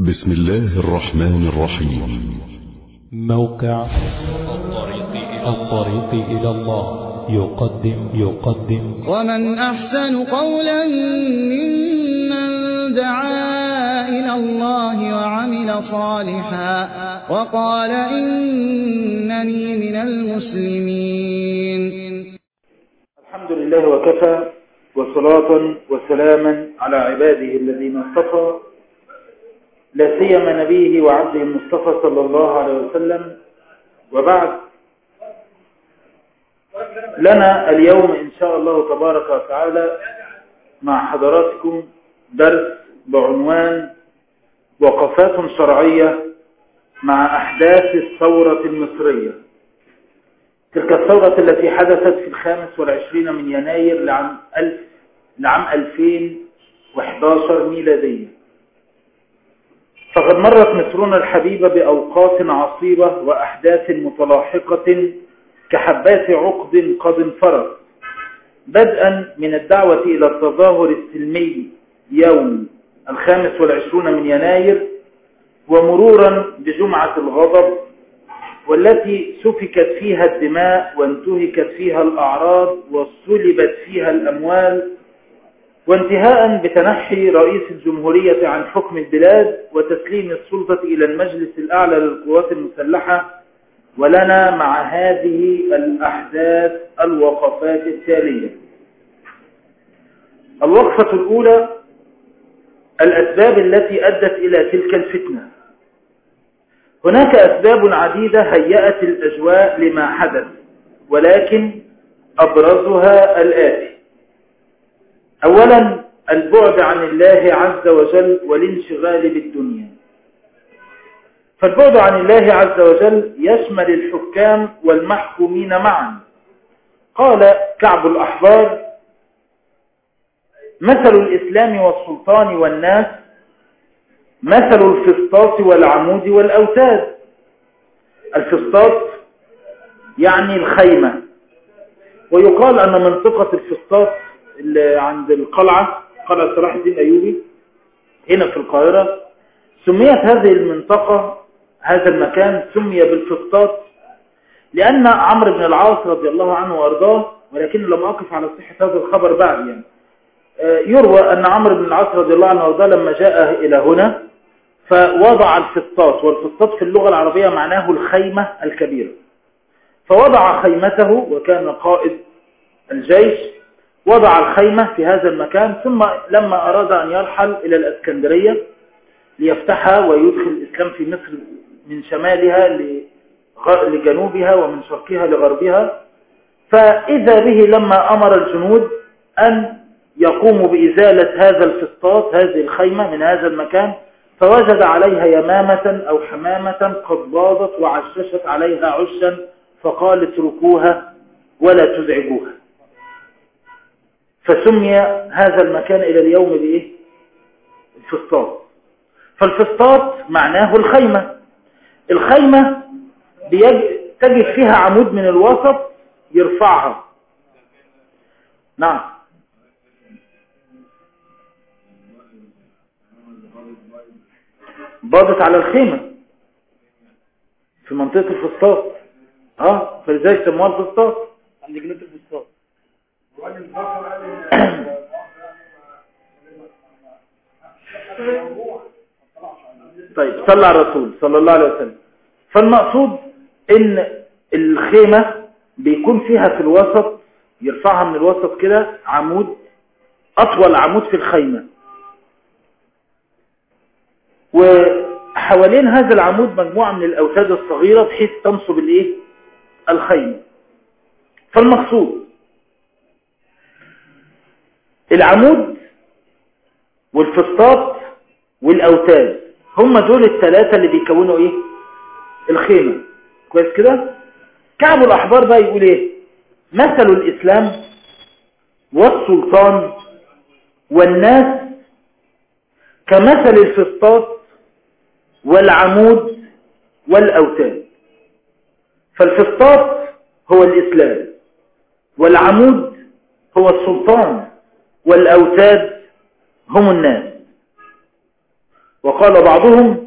بسم الله الرحمن الرحيم موقع الطريق إلى الله يقدم يقدم ومن أحسن قولا ممن دعا إلى الله وعمل صالحا وقال إنني من المسلمين الحمد لله وكفى وصلاة وسلاما على عباده الذين اصطفى لا سيما نبيه وعبده المصطفى صلى الله عليه وسلم وبعد لنا اليوم إن شاء الله تبارك وتعالى مع حضراتكم درس بعنوان وقفات شرعية مع أحداث الثورة المصرية تلك الثورة التي حدثت في الخامس والعشرين من يناير لعام, ألف لعام 2011 ميلادية فقد مرت مصرنا الحبيبة بأوقات عصيبة وأحداث متلاحقة كحبات عقد قد انفرط بدءا من الدعوة إلى التظاهر السلمي يوم الخامس والعشرون من يناير ومرورا بجمعة الغضب والتي سفكت فيها الدماء وانتهكت فيها الأعراض وصلبت فيها الأموال وانتهاء بتنحي رئيس الجمهورية عن حكم البلاد وتسليم السلطة إلى المجلس الأعلى للقوات المسلحة ولنا مع هذه الأحداث الوقفات التالية الوقفة الأولى الأسباب التي أدت إلى تلك الفتنة هناك أسباب عديدة هيأت الأجواء لما حدث ولكن أبرزها الآتي أولا البعد عن الله عز وجل والانشغال بالدنيا فالبعد عن الله عز وجل يشمل الحكام والمحكومين معا قال كعب الأحبار مثل الإسلام والسلطان والناس مثل الفسطاط والعمود والأوتاد الفسطاط يعني الخيمة ويقال أن منطقة الفسطاط اللي عند القلعة قلعة صلاح الدين أيوبي هنا في القاهرة سميت هذه المنطقة هذا المكان سمي بالفسطاط لأن عمرو بن العاص رضي الله عنه وأرضاه ولكن لم أقف على صحة هذا الخبر بعد يعني يروى أن عمرو بن العاص رضي الله عنه وأرضاه لما جاء إلى هنا فوضع الفسطاط والفسطاط في اللغة العربية معناه الخيمة الكبيرة فوضع خيمته وكان قائد الجيش وضع الخيمة في هذا المكان ثم لما أراد أن يرحل إلى الأسكندرية ليفتحها ويدخل الإسلام في مصر من شمالها لجنوبها ومن شرقها لغربها فإذا به لما أمر الجنود أن يقوموا بإزالة هذا الفسطاط هذه الخيمة من هذا المكان فوجد عليها يمامة أو حمامة قد باضت وعششت عليها عشا فقال اتركوها ولا تزعجوها فسمي هذا المكان إلى اليوم بإيه؟ الفسطاط فالفسطاط معناه الخيمة الخيمة تجد فيها عمود من الوسط يرفعها نعم باضت على الخيمة في منطقة الفسطاط اه فلذلك سموها الفسطاط عند جنة الفسطاط طيب صلى على الرسول صلى الله عليه وسلم فالمقصود ان الخيمة بيكون فيها في الوسط يرفعها من الوسط كده عمود اطول عمود في الخيمة وحوالين هذا العمود مجموعة من الاوتاد الصغيرة بحيث تنصب الايه الخيمة فالمقصود العمود والفسطاط والاوتاد هم دول الثلاثة اللي بيكونوا ايه الخيمة كويس كده كعب الاحبار بقى يقول ايه مثل الاسلام والسلطان والناس كمثل الفسطاط والعمود والاوتاد فالفسطاط هو الاسلام والعمود هو السلطان والأوتاد هم الناس وقال بعضهم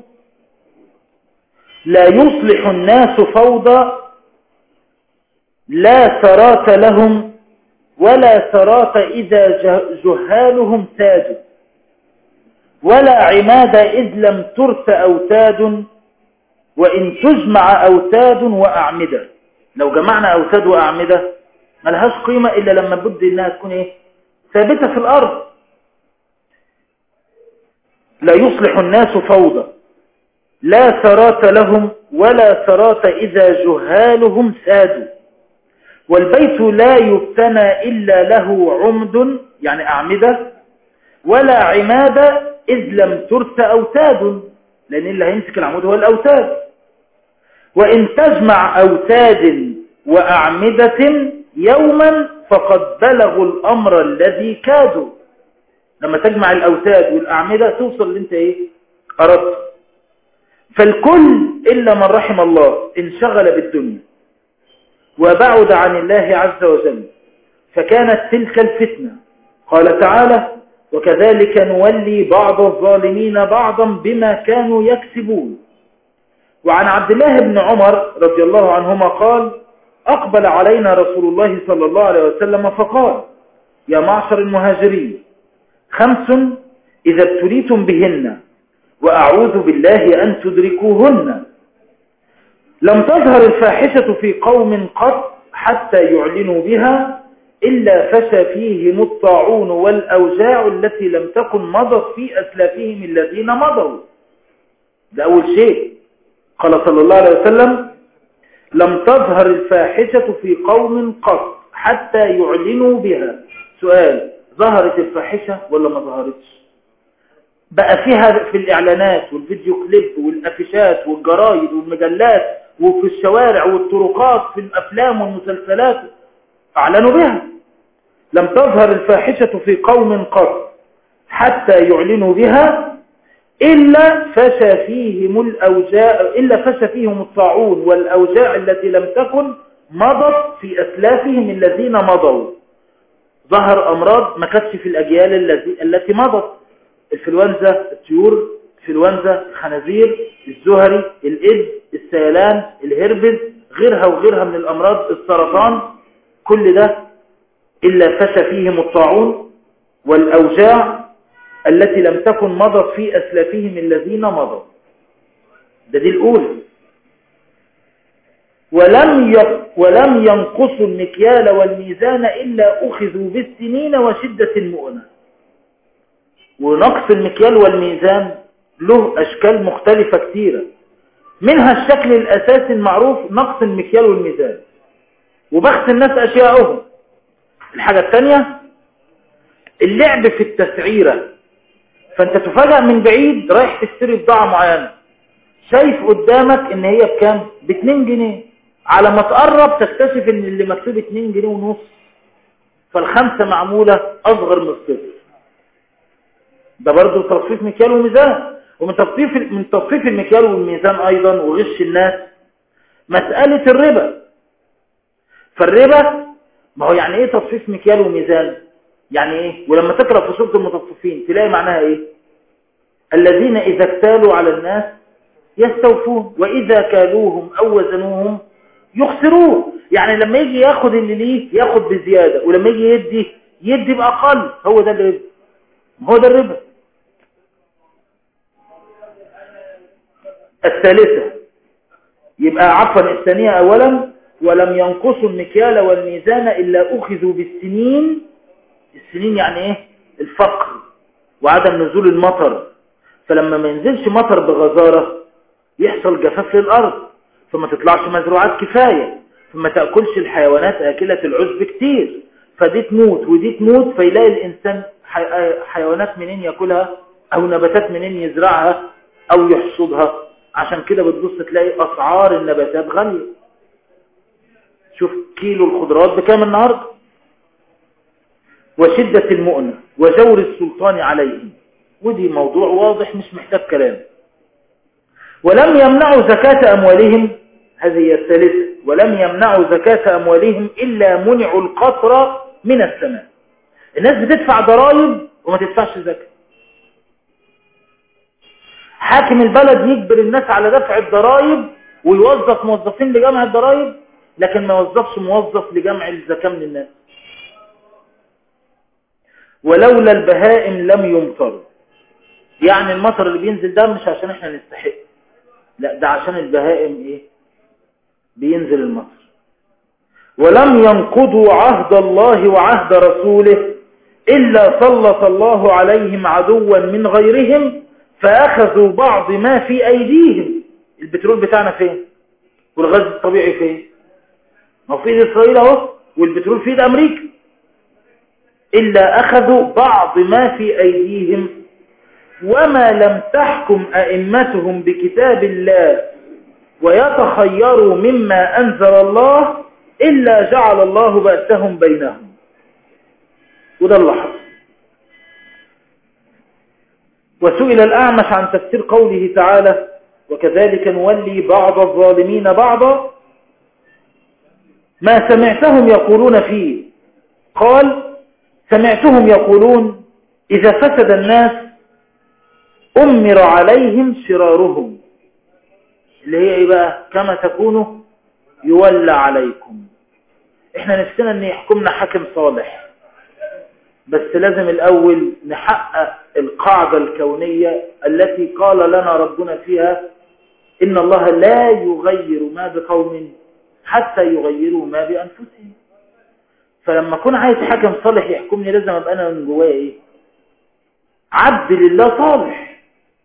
لا يصلح الناس فوضى لا سرات لهم ولا سرات إذا جهالهم تاج ولا عماد إذ لم ترس أوتاد وإن تجمع أوتاد وأعمدة لو جمعنا أوتاد وأعمدة ملهاش قيمة إلا لما بد إنها تكون إيه ثابتة في الأرض لا يصلح الناس فوضى لا ثرات لهم ولا ثرات إذا جهالهم سادوا والبيت لا يبتنى إلا له عمد يعني أعمدة ولا عماد إذ لم ترس أوتاد لأن اللي هيمسك العمود هو الأوتاد وإن تجمع أوتاد وأعمدة يوما فقد بلغوا الأمر الذي كادوا لما تجمع الأوتاد والأعمدة توصل اللي انت ايه أردت فالكل إلا من رحم الله انشغل بالدنيا وبعد عن الله عز وجل فكانت تلك الفتنة قال تعالى وكذلك نولي بعض الظالمين بعضا بما كانوا يكسبون وعن عبد الله بن عمر رضي الله عنهما قال أقبل علينا رسول الله صلى الله عليه وسلم فقال يا معشر المهاجرين خمس إذا ابتليتم بهن وأعوذ بالله أن تدركوهن لم تظهر الفاحشة في قوم قط حتى يعلنوا بها إلا فشى فيهم الطاعون والأوجاع التي لم تكن مضت في أسلافهم الذين مضوا ده أول شيء قال صلى الله عليه وسلم لم تظهر الفاحشة في قوم قط حتى يعلنوا بها سؤال ظهرت الفاحشة ولا ما ظهرتش بقى فيها في الإعلانات والفيديو كليب والأفشات والجرايد والمجلات وفي الشوارع والطرقات في الأفلام والمسلسلات أعلنوا بها لم تظهر الفاحشة في قوم قط حتى يعلنوا بها إلا فشى فيهم الأوجاع إلا فشى فيهم الطاعون والأوجاع التي لم تكن مضت في أسلافهم الذين مضوا ظهر أمراض ما كانتش في الأجيال التي التي مضت الفلونزا الطيور الفلونزا الخنازير الزهري الإد السيلان الهربز غيرها وغيرها من الأمراض السرطان كل ده إلا فشى فيهم الطاعون والأوجاع التي لم تكن مضت في أسلافهم الذين مضوا ده دي الأولى ولم ولم ينقصوا المكيال والميزان إلا أخذوا بالسنين وشدة المؤنة ونقص المكيال والميزان له أشكال مختلفة كثيرة منها الشكل الأساسي المعروف نقص المكيال والميزان وبخس الناس أشياءهم الحاجة الثانية اللعب في التسعيرة فانت تفاجأ من بعيد رايح تشتري بضاعة معينة شايف قدامك ان هي بكام ب 2 جنيه على ما تقرب تكتشف ان اللي مكتوب 2 جنيه ونص فالخمسة معمولة اصغر من الصفر ده برضه تصفيف مكيال وميزان ومن تصفيف من تصفيف المكيال والميزان ايضا وغش الناس مسألة الربا فالربا ما هو يعني ايه تصفيف مكيال وميزان يعني ايه ولما تقرأ في سورة المتصفين تلاقي معناها ايه الذين اذا اكتالوا على الناس يستوفون واذا كالوهم او وزنوهم يخسرون يعني لما يجي ياخد اللي ليه ياخد بزيادة ولما يجي يدي يدي بأقل هو ده الربا هو ده الربا الثالثة يبقى عفوا الثانية أولا ولم ينقصوا المكيال والميزان إلا أخذوا بالسنين السنين يعني إيه الفقر وعدم نزول المطر فلما ما ينزلش مطر بغزارة يحصل جفاف للأرض فما تطلعش مزروعات كفاية فما تأكلش الحيوانات أكلة العشب كتير فدي تموت ودي تموت فيلاقي الإنسان حيوانات منين يأكلها أو نباتات منين يزرعها أو يحصدها عشان كده بتبص تلاقي أسعار النباتات غالية شوف كيلو الخضروات بكام النهاردة وشدة المؤنة وجور السلطان عليهم ودي موضوع واضح مش محتاج كلام ولم يمنعوا زكاة أموالهم هذه هي الثالثة ولم يمنعوا زكاة أموالهم إلا منعوا القطر من السماء الناس بتدفع ضرائب وما تدفعش زكاة حاكم البلد يجبر الناس على دفع الضرائب ويوظف موظفين لجمع الضرائب لكن ما يوظفش موظف لجمع الزكاة من الناس ولولا البهائم لم يمطر يعني المطر اللي بينزل ده مش عشان احنا نستحق لا ده عشان البهائم ايه بينزل المطر ولم ينقضوا عهد الله وعهد رسوله إلا سلط الله عليهم عدوا من غيرهم فأخذوا بعض ما في أيديهم البترول بتاعنا فين والغاز الطبيعي فين ما في ايد إسرائيل اهو والبترول في ايد أمريكا إلا أخذوا بعض ما في أيديهم وما لم تحكم أئمتهم بكتاب الله ويتخيروا مما أنزل الله إلا جعل الله بأسهم بينهم وده اللي حصل وسئل الأعمش عن تفسير قوله تعالى وكذلك نولي بعض الظالمين بعضا ما سمعتهم يقولون فيه قال سمعتهم يقولون إذا فسد الناس أمر عليهم شرارهم اللي هي إيه بقى كما تكونوا يولى عليكم احنا نفسنا ان يحكمنا حاكم صالح بس لازم الأول نحقق القاعدة الكونية التي قال لنا ربنا فيها إن الله لا يغير ما بقوم حتى يغيروا ما بأنفسهم فلما أكون عايز حكم صالح يحكمني لازم أبقى أنا من جوايا إيه عبد لله صالح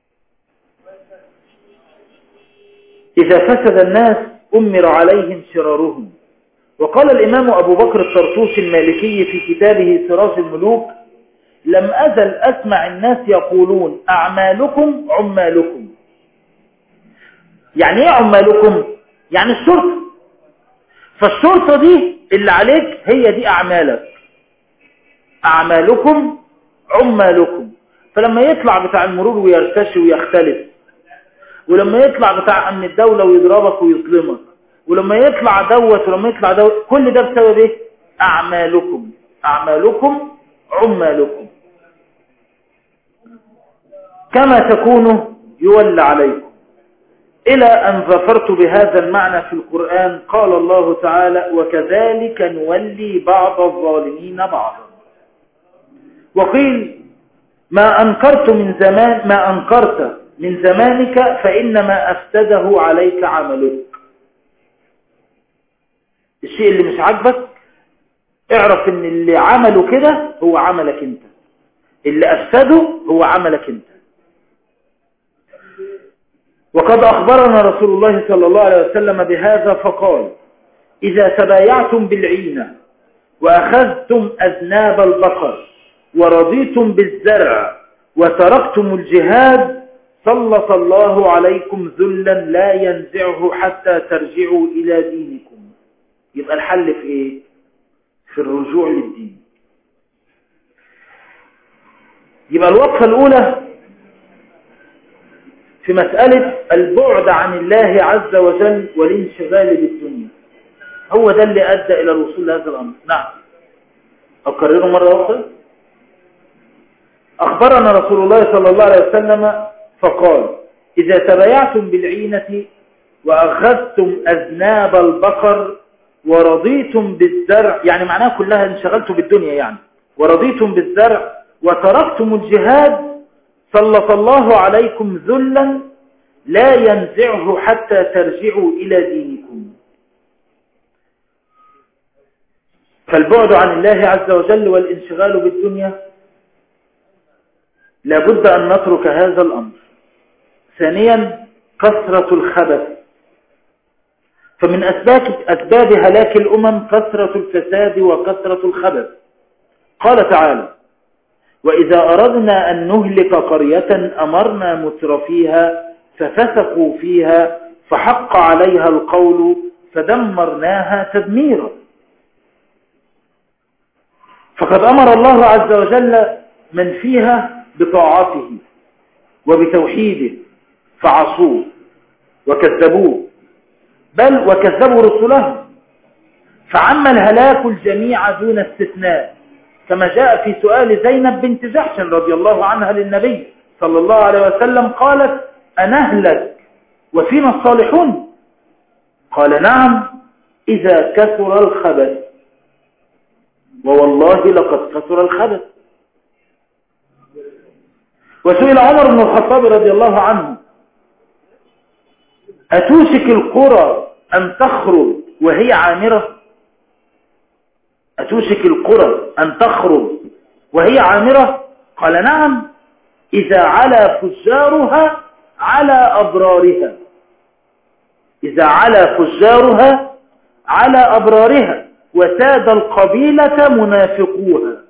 إذا فسد الناس أمر عليهم شرارهم وقال الإمام أبو بكر الطرطوسي المالكي في كتابه سراج الملوك لم أزل أسمع الناس يقولون أعمالكم عمالكم يعني إيه عمالكم؟ يعني الشرطة فالشرطة دي اللي عليك هي دي أعمالك أعمالكم عمالكم فلما يطلع بتاع المرور ويرتشي ويختلف ولما يطلع بتاع أمن الدولة ويضربك ويظلمك ولما يطلع دوت ولما يطلع دوت كل ده بسبب ايه أعمالكم أعمالكم عمالكم كما تكونوا يولى عليكم إلى أن ظفرت بهذا المعنى في القرآن قال الله تعالى وكذلك نولي بعض الظالمين بعضا وقيل ما أنكرت من زمان ما أنكرت من زمانك فإنما أفسده عليك عملك الشيء اللي مش عاجبك اعرف ان اللي عمله كده هو عملك انت اللي أفسده هو عملك انت وقد أخبرنا رسول الله صلى الله عليه وسلم بهذا فقال إذا تبايعتم بالعينة وأخذتم أذناب البقر ورضيتم بالزرع وتركتم الجهاد سلط الله عليكم ذلا لا ينزعه حتى ترجعوا إلى دينكم يبقى الحل في إيه؟ في الرجوع للدين يبقى الوقفة الأولى في مسألة البعد عن الله عز وجل والانشغال بالدنيا هو ده اللي أدى إلى الوصول لهذا الأمر نعم أكرره مرة أخرى أخبرنا رسول الله صلى الله عليه وسلم فقال إذا تبايعتم بالعينة وأخذتم أذناب البقر ورضيتم بالزرع يعني معناها كلها انشغلتوا بالدنيا يعني ورضيتم بالزرع وتركتم الجهاد سلط الله عليكم ذلا لا ينزعه حتى ترجعوا إلى دينكم فالبعد عن الله عز وجل والانشغال بالدنيا لابد أن نترك هذا الأمر ثانيا كثرة الخبث فمن أسباب, أسباب هلاك الأمم كثرة الفساد وكثرة الخبث قال تعالى وإذا أردنا أن نهلك قرية أمرنا مترفيها ففسقوا فيها فحق عليها القول فدمرناها تدميرا فقد أمر الله عز وجل من فيها بطاعته وبتوحيده فعصوه وكذبوه بل وكذبوا رسله فعم الهلاك الجميع دون استثناء كما جاء في سؤال زينب بنت جحش رضي الله عنها للنبي صلى الله عليه وسلم قالت أنهلك وفينا الصالحون قال نعم إذا كثر الخبث ووالله لقد كثر الخبث وسئل عمر بن الخطاب رضي الله عنه أتوشك القرى أن تخرج وهي عامرة أتوشك القرى أن تخرج وهي عامرة قال نعم إذا علا فجارها على أبرارها إذا علا فجارها على أبرارها وساد القبيلة منافقوها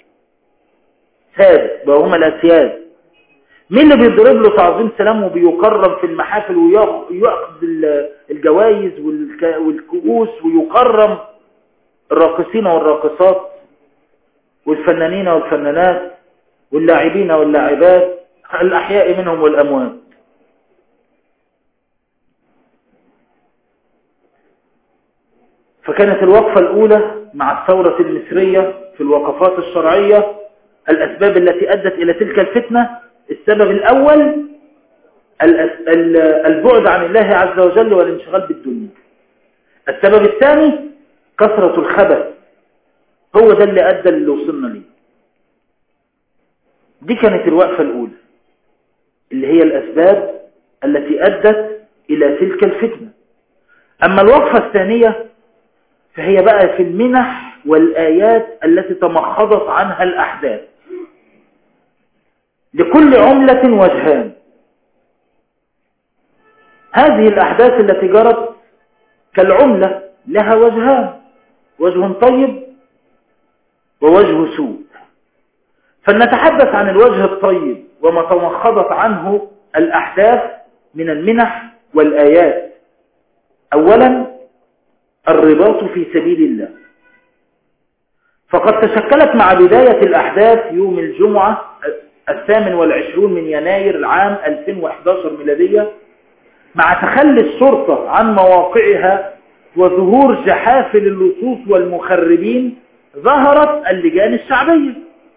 ساد وهم الأسياد مين اللي بيضرب له تعظيم سلام وبيكرم في المحافل ويأخذ الجوائز والكؤوس ويكرم الراقصين والراقصات والفنانين والفنانات واللاعبين واللاعبات الأحياء منهم والأموات فكانت الوقفة الأولى مع الثورة المصرية في الوقفات الشرعية الأسباب التي أدت إلى تلك الفتنة السبب الأول البعد عن الله عز وجل والانشغال بالدنيا السبب الثاني كثرة الخبث هو ده اللي أدى اللي وصلنا ليه دي كانت الوقفة الأولى اللي هي الأسباب التي أدت إلى تلك الفتنة أما الوقفة الثانية فهي بقى في المنح والآيات التي تمخضت عنها الأحداث لكل عملة وجهان هذه الأحداث التي جرت كالعملة لها وجهان وجه طيب ووجه سوء فلنتحدث عن الوجه الطيب وما تمخضت عنه الأحداث من المنح والآيات أولا الرباط في سبيل الله فقد تشكلت مع بداية الأحداث يوم الجمعة الثامن والعشرون من يناير العام 2011 ميلادية مع تخلي الشرطة عن مواقعها وظهور جحافل اللصوص والمخربين ظهرت اللجان الشعبية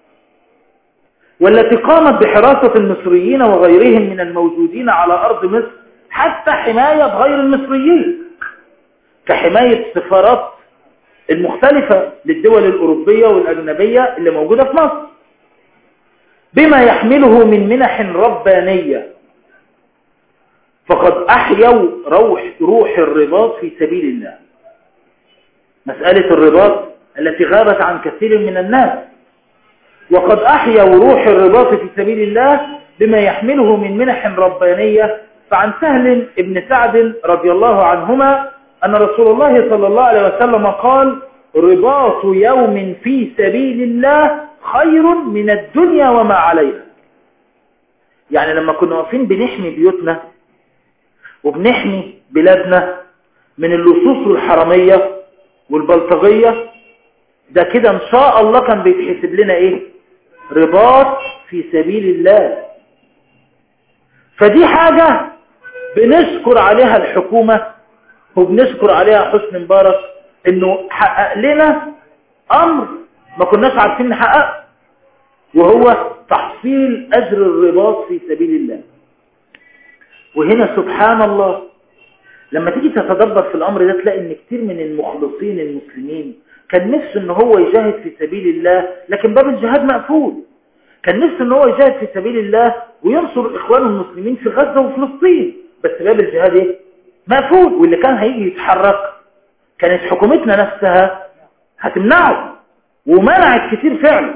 والتي قامت بحراسة المصريين وغيرهم من الموجودين على أرض مصر حتى حماية غير المصريين كحماية السفارات المختلفة للدول الأوروبية والأجنبية اللي موجودة في مصر بما يحمله من منح ربانية فقد أحيوا روح, روح الرباط في سبيل الله مسألة الرباط التي غابت عن كثير من الناس وقد أحيوا روح الرباط في سبيل الله بما يحمله من منح ربانية فعن سهل ابن سعد رضي الله عنهما أن رسول الله صلى الله عليه وسلم قال رباط يوم في سبيل الله خير من الدنيا وما عليها يعني لما كنا واقفين بنحمي بيوتنا وبنحمي بلادنا من اللصوص والحرامية والبلطغية ده كده ان شاء الله كان بيتحسب لنا ايه رباط في سبيل الله فدي حاجة بنشكر عليها الحكومة وبنشكر عليها حسن مبارك انه حقق لنا امر ما كناش عارفين نحققه وهو تحصيل اجر الرباط في سبيل الله وهنا سبحان الله لما تيجي تتدبر في الامر ده تلاقي ان كتير من المخلصين المسلمين كان نفسه ان هو يجاهد في سبيل الله لكن باب الجهاد مقفول كان نفسه ان هو يجاهد في سبيل الله وينصر اخوانه المسلمين في غزة وفلسطين بس باب الجهاد ايه مقفول واللي كان هيجي يتحرك كانت حكومتنا نفسها هتمنعه ومنعت كتير فعلا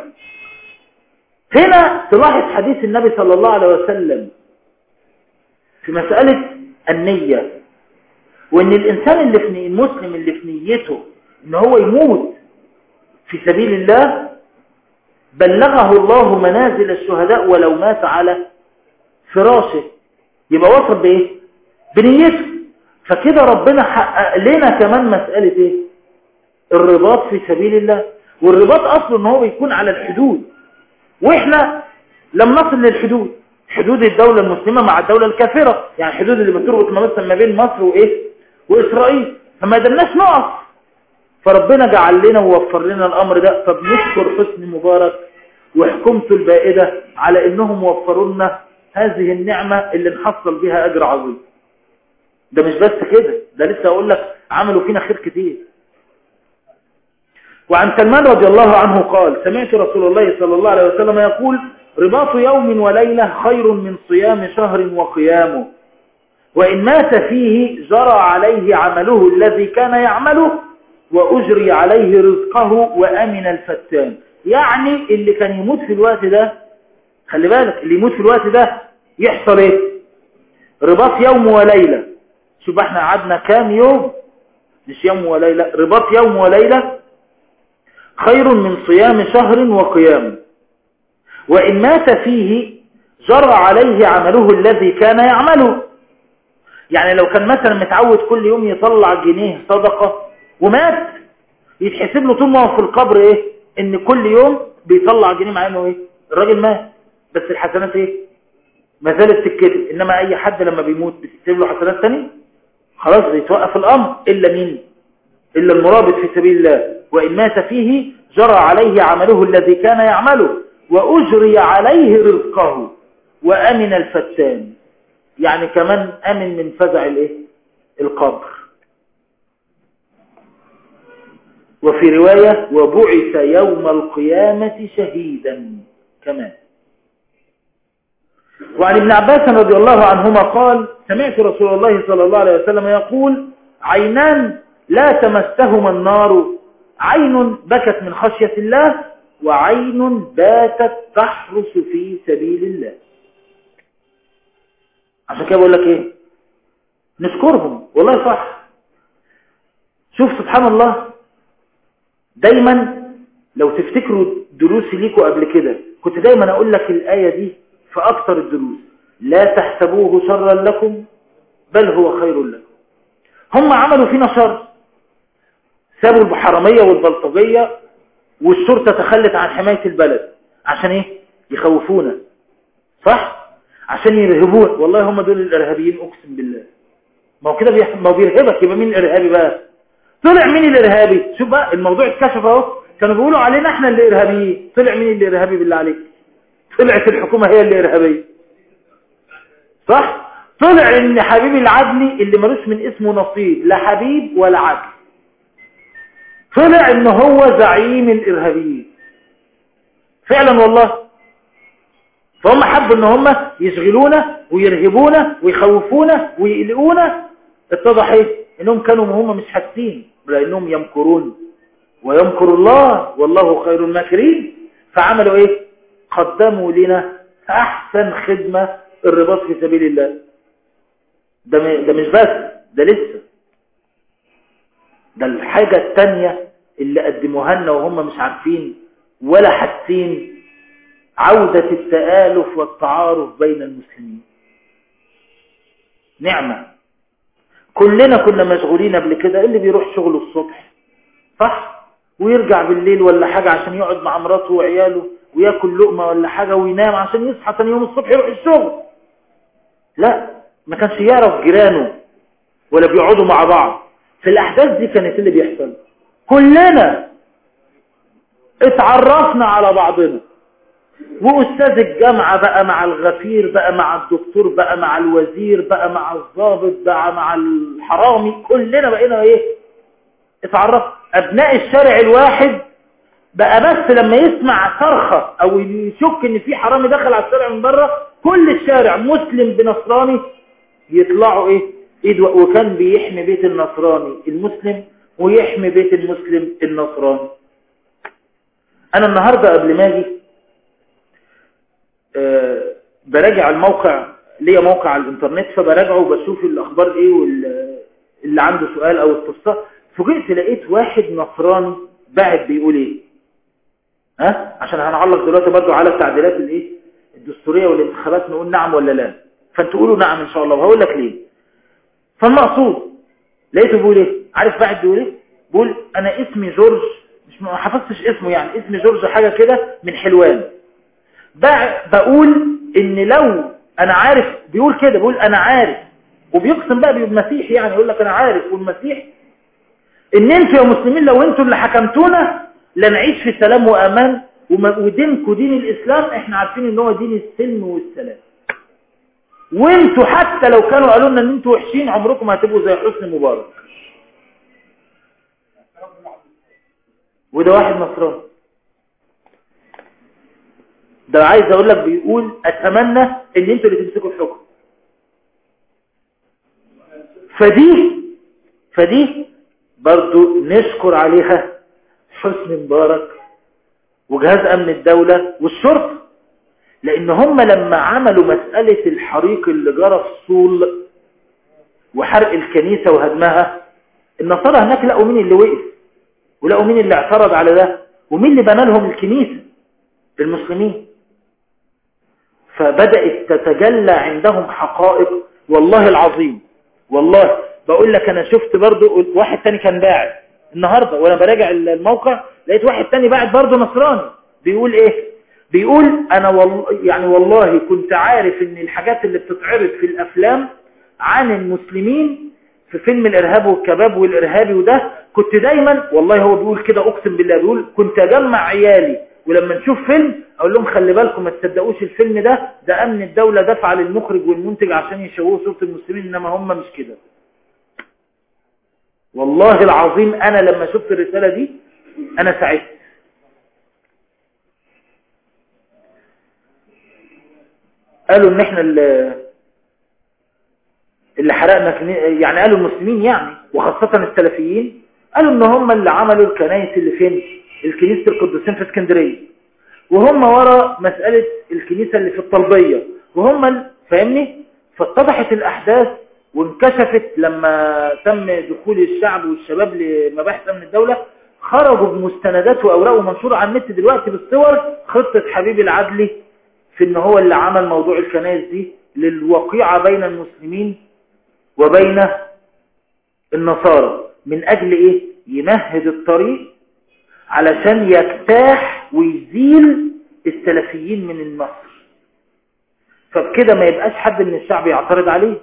هنا تلاحظ حديث النبي صلى الله عليه وسلم في مسألة النية وان الانسان اللي في المسلم اللي في نيته ان هو يموت في سبيل الله بلغه الله منازل الشهداء ولو مات على فراشه يبقى وصل بايه بنيته فكده ربنا حقق لنا كمان مسألة ايه الرباط في سبيل الله والرباط اصله ان هو بيكون على الحدود واحنا لم نصل للحدود حدود الدولة المسلمة مع الدولة الكافرة يعني الحدود اللي بتربط مثلا ما بين مصر وايه واسرائيل فما قدرناش نقف فربنا جعل لنا ووفر لنا الامر ده فبنشكر حسن مبارك وحكومته البائدة على انهم وفروا لنا هذه النعمة اللي نحصل بها أجر عظيم ده مش بس كده ده لسه أقول لك عملوا فينا خير كتير وعن سلمان رضي الله عنه قال سمعت رسول الله صلى الله عليه وسلم يقول رباط يوم وليلة خير من صيام شهر وقيامه وإن مات فيه جرى عليه عمله الذي كان يعمله وأجري عليه رزقه وأمن الفتان يعني اللي كان يموت في الوقت ده خلي بالك اللي يموت في الوقت ده يحصل ايه رباط يوم وليلة شوف احنا قعدنا كام يوم مش يوم وليلة رباط يوم وليلة خير من صيام شهر وقيام وإن مات فيه جرى عليه عمله الذي كان يعمله يعني لو كان مثلا متعود كل يوم يطلع جنيه صدقة ومات يتحسب له طول ما هو في القبر ايه ان كل يوم بيطلع جنيه مع انه ايه الراجل مات بس الحسنات ايه ما زالت تتكتب انما اي حد لما بيموت بتكتب له حسنات تانية خلاص بيتوقف الامر الا مين الا المرابط في سبيل الله وان مات فيه جرى عليه عمله الذي كان يعمله واجري عليه رزقه وامن الفتان يعني كمان امن من فزع الايه القبر وفي رواية وبعث يوم القيامة شهيدا كمان وعن ابن عباس رضي الله عنهما قال سمعت رسول الله صلى الله عليه وسلم يقول عينان لا تمسهما النار عين بكت من خشية الله وعين باتت تحرس في سبيل الله عشان كده بقول لك ايه نشكرهم والله صح شوف سبحان الله دايما لو تفتكروا دروسي ليكوا قبل كده كنت دايما اقول لك الآية دي في اكتر الدروس لا تحسبوه شرا لكم بل هو خير لكم هم عملوا فينا شر سابوا الحرامية والبلطجية والشرطة تخلت عن حماية البلد عشان ايه يخوفونا صح عشان يرهبونا والله هم دول الارهابيين اقسم بالله ما هو كده بيح... ما هو بيرهبك يبقى مين الارهابي بقى طلع مين الارهابي شوف بقى الموضوع اتكشف اهو كانوا بيقولوا علينا احنا اللي ارهابيين طلع مين اللي ارهابي بالله عليك طلعت الحكومة هي اللي ارهابيه صح طلع ان حبيب العدلي اللي ملوش من اسمه نصيب لا حبيب ولا عدل طلع ان هو زعيم الارهابيين فعلا والله فهم حبوا ان هم يشغلونا ويرهبونا ويخوفونا ويقلقونا اتضح ايه انهم كانوا هم مش حاسين لانهم يمكرون ويمكر الله والله خير الماكرين فعملوا ايه قدموا لنا احسن خدمة الرباط في سبيل الله ده, ده مش بس ده لسه ده الحاجة التانية اللي قدموها لنا وهم مش عارفين ولا حاسين عودة التآلف والتعارف بين المسلمين نعمة كلنا كنا مشغولين قبل كده اللي بيروح شغله الصبح صح ويرجع بالليل ولا حاجة عشان يقعد مع مراته وعياله وياكل لقمة ولا حاجة وينام عشان يصحى ثاني يوم الصبح يروح الشغل لا ما كانش يعرف جيرانه ولا بيقعدوا مع بعض في الأحداث دي كانت اللي بيحصل كلنا اتعرفنا على بعضنا وأستاذ الجامعة بقى مع الغفير بقى مع الدكتور بقى مع الوزير بقى مع الضابط بقى مع الحرامي كلنا بقينا ايه اتعرف أبناء الشارع الواحد بقى بس لما يسمع صرخة أو يشك إن في حرامي دخل على الشارع من بره كل الشارع مسلم بنصراني يطلعوا إيه إيد وكان بيحمي بيت النصراني المسلم ويحمي بيت المسلم النصراني أنا النهاردة قبل ما أجي أه براجع الموقع ليا موقع على الانترنت فبراجعه وبشوف الأخبار إيه واللي عنده سؤال أو استفسار فوجئت لقيت واحد نصراني بعد بيقول إيه ها عشان هنعلق دلوقتي برضو على التعديلات الايه الدستوريه والانتخابات نقول نعم ولا لا فانتوا قولوا نعم ان شاء الله وهقول لك ليه فالمقصود لقيته بيقول ايه عارف بعد بيقول ايه بيقول انا اسمي جورج مش ما حفظتش اسمه يعني اسمي جورج حاجه كده من حلوان بقول ان لو انا عارف بيقول كده بيقول انا عارف وبيقسم بقى بالمسيح يعني يقول لك انا عارف والمسيح ان انتوا يا مسلمين لو انتوا اللي حكمتونا لنعيش في سلام وأمان ودينكم دين الإسلام احنا عارفين ان هو دين السلم والسلام وانتوا حتى لو كانوا قالوا لنا ان انتوا وحشين عمركم هتبقوا زي حسني مبارك وده واحد نصراني ده عايز اقول لك بيقول اتمنى ان انتوا اللي تمسكوا الحكم فدي فدي برضو نشكر عليها حسن مبارك وجهاز امن الدولة والشرطة لان هم لما عملوا مسألة الحريق اللي جرى في الصول وحرق الكنيسة وهدمها النصارى هناك لقوا مين اللي وقف ولقوا مين اللي اعترض على ده ومين اللي بنى لهم الكنيسة المسلمين فبدأت تتجلى عندهم حقائق والله العظيم والله بقول لك انا شفت برضو واحد تاني كان باعت النهاردة وانا براجع الموقع لقيت واحد تاني باعت برضو نصراني بيقول ايه بيقول انا والله يعني والله كنت عارف ان الحاجات اللي بتتعرض في الافلام عن المسلمين في فيلم الارهاب والكباب والارهابي وده كنت دايما والله هو بيقول كده اقسم بالله بيقول كنت اجمع عيالي ولما نشوف فيلم اقول لهم خلي بالكم ما تصدقوش الفيلم ده ده امن الدولة دفع للمخرج والمنتج عشان يشوهوا صورة المسلمين انما هم مش كده والله العظيم انا لما شفت الرسالة دي انا سعدت قالوا ان احنا اللي, اللي حرقنا كني... يعني قالوا المسلمين يعني وخاصة السلفيين قالوا ان هم اللي عملوا الكنائس اللي فين الكنيسة القدسين في اسكندرية وهم ورا مسألة الكنيسة اللي في الطلبية وهم فاهمني فاتضحت الأحداث وانكشفت لما تم دخول الشعب والشباب لمباحث أمن الدولة خرجوا بمستندات وأوراق ومنشورة على النت دلوقتي بالصور خطة حبيب العدلي في ان هو اللي عمل موضوع الكنائس دي للوقيعة بين المسلمين وبين النصارى من أجل إيه؟ يمهد الطريق علشان يجتاح ويزيل السلفيين من مصر فبكده ما يبقاش حد من الشعب يعترض عليه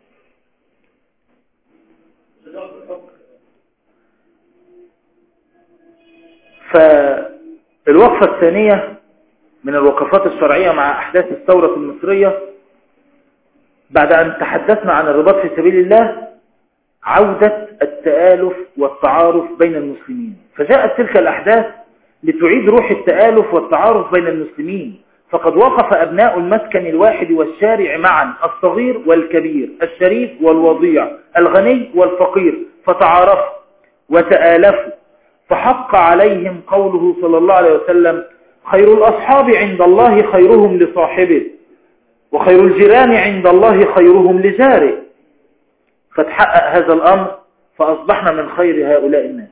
فالوقفة الثانية من الوقفات الشرعية مع أحداث الثورة المصرية بعد أن تحدثنا عن الرباط في سبيل الله عودة التآلف والتعارف بين المسلمين فجاءت تلك الأحداث لتعيد روح التآلف والتعارف بين المسلمين فقد وقف أبناء المسكن الواحد والشارع معا الصغير والكبير الشريف والوضيع الغني والفقير فتعارفوا وتآلفوا فحق عليهم قوله صلى الله عليه وسلم خير الأصحاب عند الله خيرهم لصاحبه وخير الجيران عند الله خيرهم لجاره فتحقق هذا الأمر فأصبحنا من خير هؤلاء الناس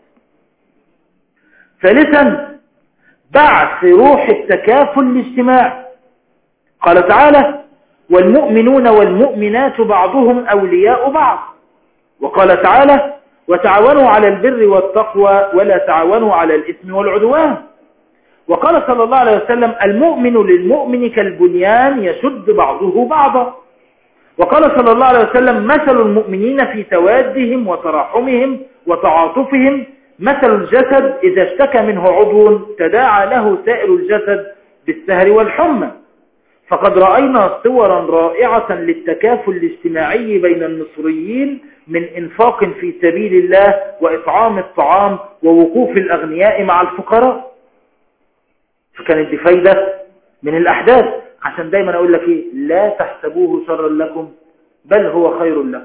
ثالثا بعث روح التكافل الاجتماعي قال تعالى والمؤمنون والمؤمنات بعضهم أولياء بعض وقال تعالى وتعاونوا على البر والتقوى ولا تعاونوا على الإثم والعدوان وقال صلى الله عليه وسلم المؤمن للمؤمن كالبنيان يشد بعضه بعضا وقال صلى الله عليه وسلم مثل المؤمنين في توادهم وتراحمهم وتعاطفهم مثل الجسد إذا اشتكى منه عضو تداعى له سائر الجسد بالسهر والحمى فقد رأينا صورا رائعة للتكافل الاجتماعي بين المصريين من انفاق في سبيل الله وإطعام الطعام ووقوف الأغنياء مع الفقراء فكانت دي فايدة من الأحداث عشان دايما أقول لك إيه لا تحسبوه شرا لكم بل هو خير لكم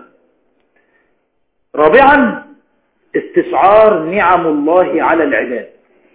رابعا استشعار نعم الله على العباد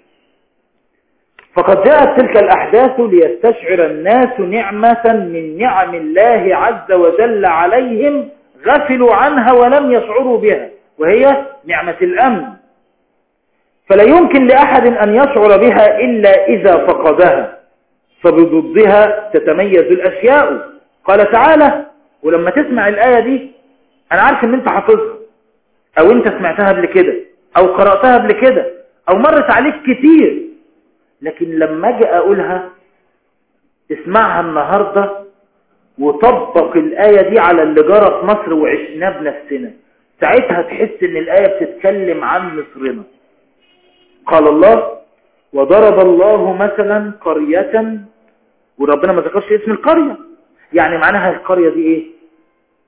فقد جاءت تلك الأحداث ليستشعر الناس نعمة من نعم الله عز وجل عليهم غفلوا عنها ولم يشعروا بها وهي نعمة الأمن فلا يمكن لأحد أن يشعر بها إلا إذا فقدها فبضدها تتميز الأشياء قال تعالى ولما تسمع الآية دي أنا عارف أن أنت حافظها أو أنت سمعتها قبل كده أو قرأتها قبل كده أو مرت عليك كتير لكن لما أجي أقولها اسمعها النهاردة وطبق الآية دي على اللي جرى في مصر وعشناه بنفسنا ساعتها تحس ان الآية بتتكلم عن مصرنا قال الله وضرب الله مثلا قرية وربنا ما ذكرش اسم القرية يعني معناها القرية دي ايه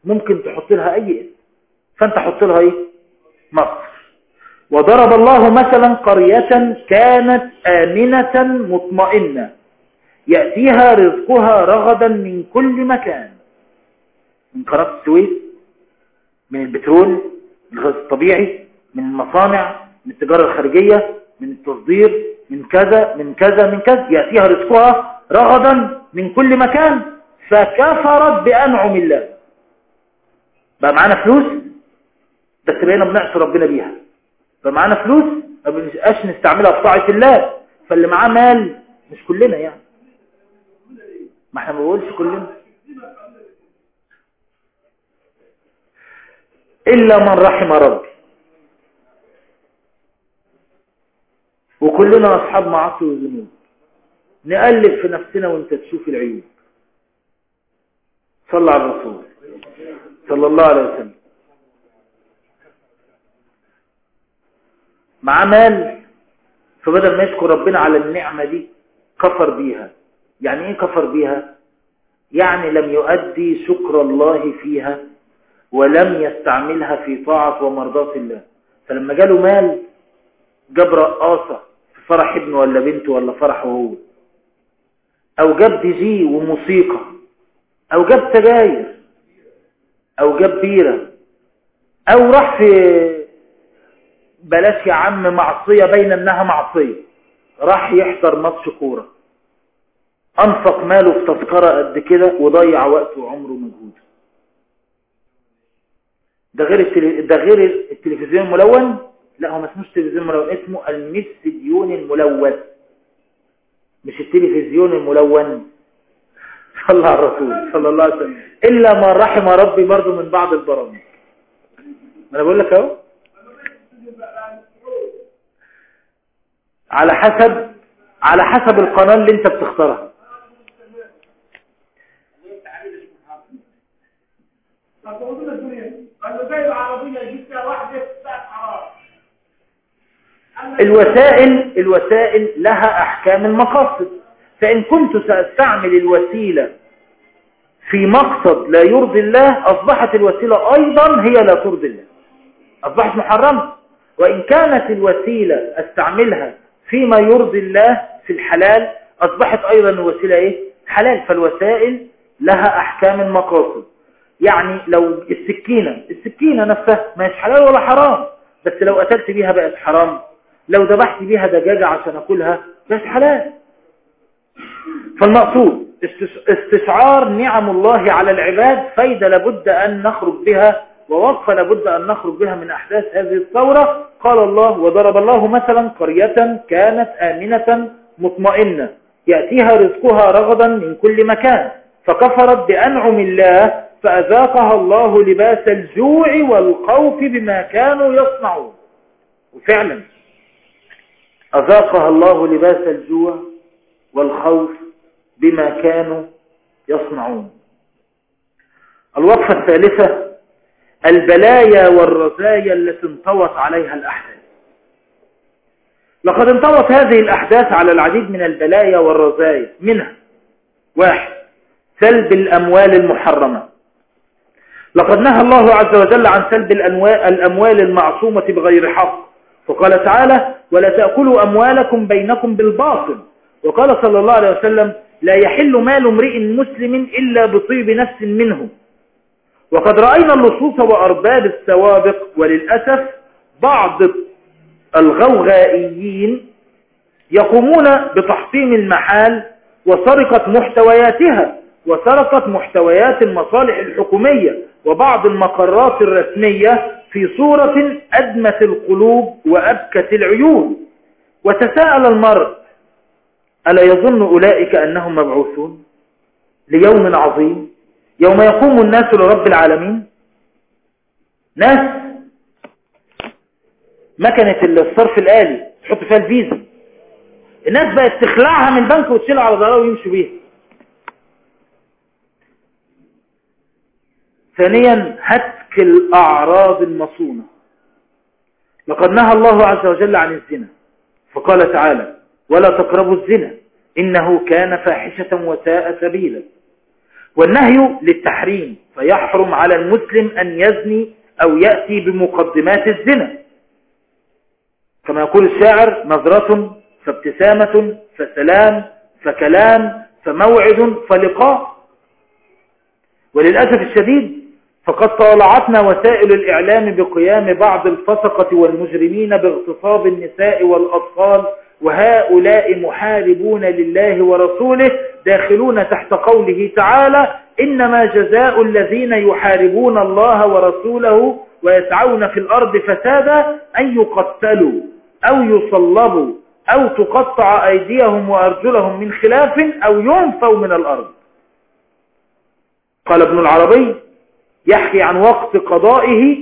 ممكن تحط لها أي اسم فأنت حط لها إيه مصر وضرب الله مثلا قرية كانت آمنة مطمئنة يأتيها رزقها رغدا من كل مكان من قناة السويس من البترول من الغاز الطبيعي من المصانع من التجارة الخارجية من التصدير من كذا من كذا من كذا يأتيها رزقها رغدا من كل مكان فكفرت بأنعم الله بقى معانا فلوس بس بقينا بنعصي ربنا بيها بقى معانا فلوس ما بنبقاش نستعملها في طاعة الله فاللي معاه مال مش كلنا يعني ما احنا ما بقولش كلنا إلا من رحم ربي وكلنا أصحاب معاصي وذنوب نقلب في نفسنا وانت تشوف العيوب صلى على الرسول صلى الله عليه وسلم معاه مال فبدل ما يشكر ربنا على النعمة دي كفر بيها يعني ايه كفر بيها يعني لم يؤدي شكر الله فيها ولم يستعملها في طاعة ومرضاة الله فلما جاله مال جاب رقاصة في فرح ابنه ولا بنته ولا فرحه هو او جاب دي جي وموسيقى او جاب سجاير او جاب بيرة او راح في بلاش يا عم معصية بين انها معصية راح يحضر ماتش كورة انفق ماله في تذكرة قد كده وضيع وقته وعمره ومجهوده ده غير التلي... ده غير التلفزيون الملون لا هو ما اسموش تلفزيون ملون اسمه الميدسيديون الملون مش التلفزيون الملون صلى على الرسول صلى الله عليه وسلم الا ما رحم ربي برضه من بعض البرامج ما انا بقول لك اهو على حسب على حسب القناه اللي انت بتختارها الوسائل الوسائل لها احكام المقاصد فان كنت ساستعمل الوسيله في مقصد لا يرضي الله اصبحت الوسيله ايضا هي لا ترضي الله اصبحت محرمه وان كانت الوسيله استعملها فيما يرضي الله في الحلال اصبحت ايضا الوسيله ايه حلال فالوسائل لها احكام المقاصد يعني لو السكينة السكينة نفسها ما هيش حلال ولا حرام بس لو قتلت بيها بقت حرام لو ذبحت بيها دجاجة عشان أكلها بقت حلال فالمقصود استشعار نعم الله على العباد فايدة لابد أن نخرج بها ووقفة لابد أن نخرج بها من أحداث هذه الثورة قال الله وضرب الله مثلا قرية كانت آمنة مطمئنة يأتيها رزقها رغدا من كل مكان فكفرت بأنعم الله فأذاقها الله لباس الجوع والخوف بما كانوا يصنعون وفعلا أذاقها الله لباس الجوع والخوف بما كانوا يصنعون الوقفة الثالثة البلايا والرزايا التي انطوت عليها الأحداث لقد انطوت هذه الأحداث على العديد من البلايا والرزايا منها واحد سلب الأموال المحرمة لقد نهى الله عز وجل عن سلب الأموال المعصومة بغير حق فقال تعالى ولا تأكلوا أموالكم بينكم بالباطل وقال صلى الله عليه وسلم لا يحل مال امرئ مسلم إلا بطيب نفس منه وقد رأينا اللصوص وأرباب السوابق وللأسف بعض الغوغائيين يقومون بتحطيم المحال وسرقة محتوياتها وسرقت محتويات المصالح الحكومية وبعض المقرات الرسمية في صورة أدمت القلوب وأبكت العيون وتساءل المرء ألا يظن أولئك أنهم مبعوثون ليوم عظيم يوم يقوم الناس لرب العالمين ناس مكنة الصرف الآلي تحط فيها الفيزا الناس بقت تخلعها من البنك وتشيلها على ظهرها ويمشوا بيها ثانيا هتك الأعراض المصونة لقد نهى الله عز وجل عن الزنا فقال تعالى ولا تقربوا الزنا إنه كان فاحشة وساء سبيلا والنهي للتحريم فيحرم على المسلم أن يزني أو يأتي بمقدمات الزنا كما يقول الشاعر نظرة فابتسامة فسلام فكلام فموعد فلقاء وللأسف الشديد فقد طالعتنا وسائل الإعلام بقيام بعض الفسقة والمجرمين باغتصاب النساء والأطفال وهؤلاء محاربون لله ورسوله داخلون تحت قوله تعالى إنما جزاء الذين يحاربون الله ورسوله ويسعون في الأرض فسادا أن يقتلوا أو يصلبوا أو تقطع أيديهم وأرجلهم من خلاف أو ينفوا من الأرض قال ابن العربي يحكي عن وقت قضائه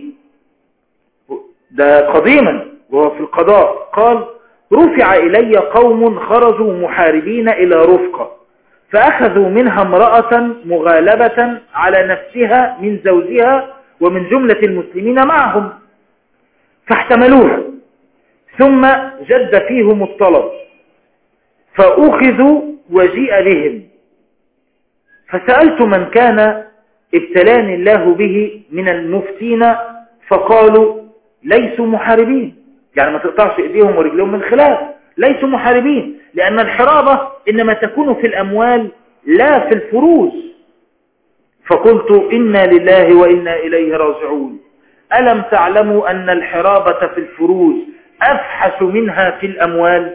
ده قديما وهو في القضاء قال رفع إلي قوم خرجوا محاربين إلى رفقة فأخذوا منها امرأة مغالبة على نفسها من زوجها ومن جملة المسلمين معهم فاحتملوها ثم جد فيهم الطلب فأخذوا وجيء بهم فسألت من كان ابتلاني الله به من المفتين فقالوا ليسوا محاربين يعني ما تقطعش ايديهم ورجلهم من خلاف ليسوا محاربين لأن الحرابة إنما تكون في الأموال لا في الفروج فقلت إنا لله وإنا إليه راجعون ألم تعلموا أن الحرابة في الفروج أفحش منها في الأموال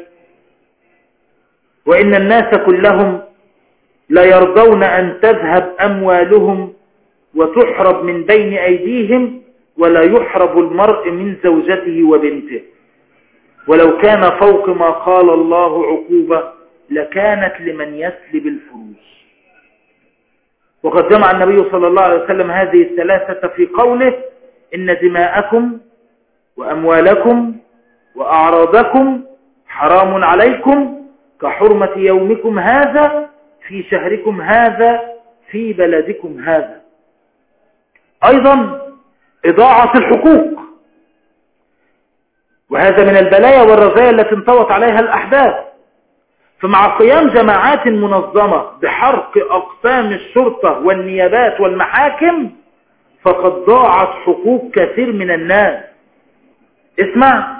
وإن الناس كلهم لا يرضون أن تذهب أموالهم وتحرب من بين أيديهم ولا يحرب المرء من زوجته وبنته ولو كان فوق ما قال الله عقوبة لكانت لمن يسلب الفروج وقد جمع النبي صلى الله عليه وسلم هذه الثلاثة في قوله إن دماءكم وأموالكم وأعراضكم حرام عليكم كحرمة يومكم هذا في شهركم هذا في بلدكم هذا أيضا إضاعة الحقوق وهذا من البلايا والرزايا التي انطوت عليها الأحداث فمع قيام جماعات منظمة بحرق أقسام الشرطة والنيابات والمحاكم فقد ضاعت حقوق كثير من الناس اسمع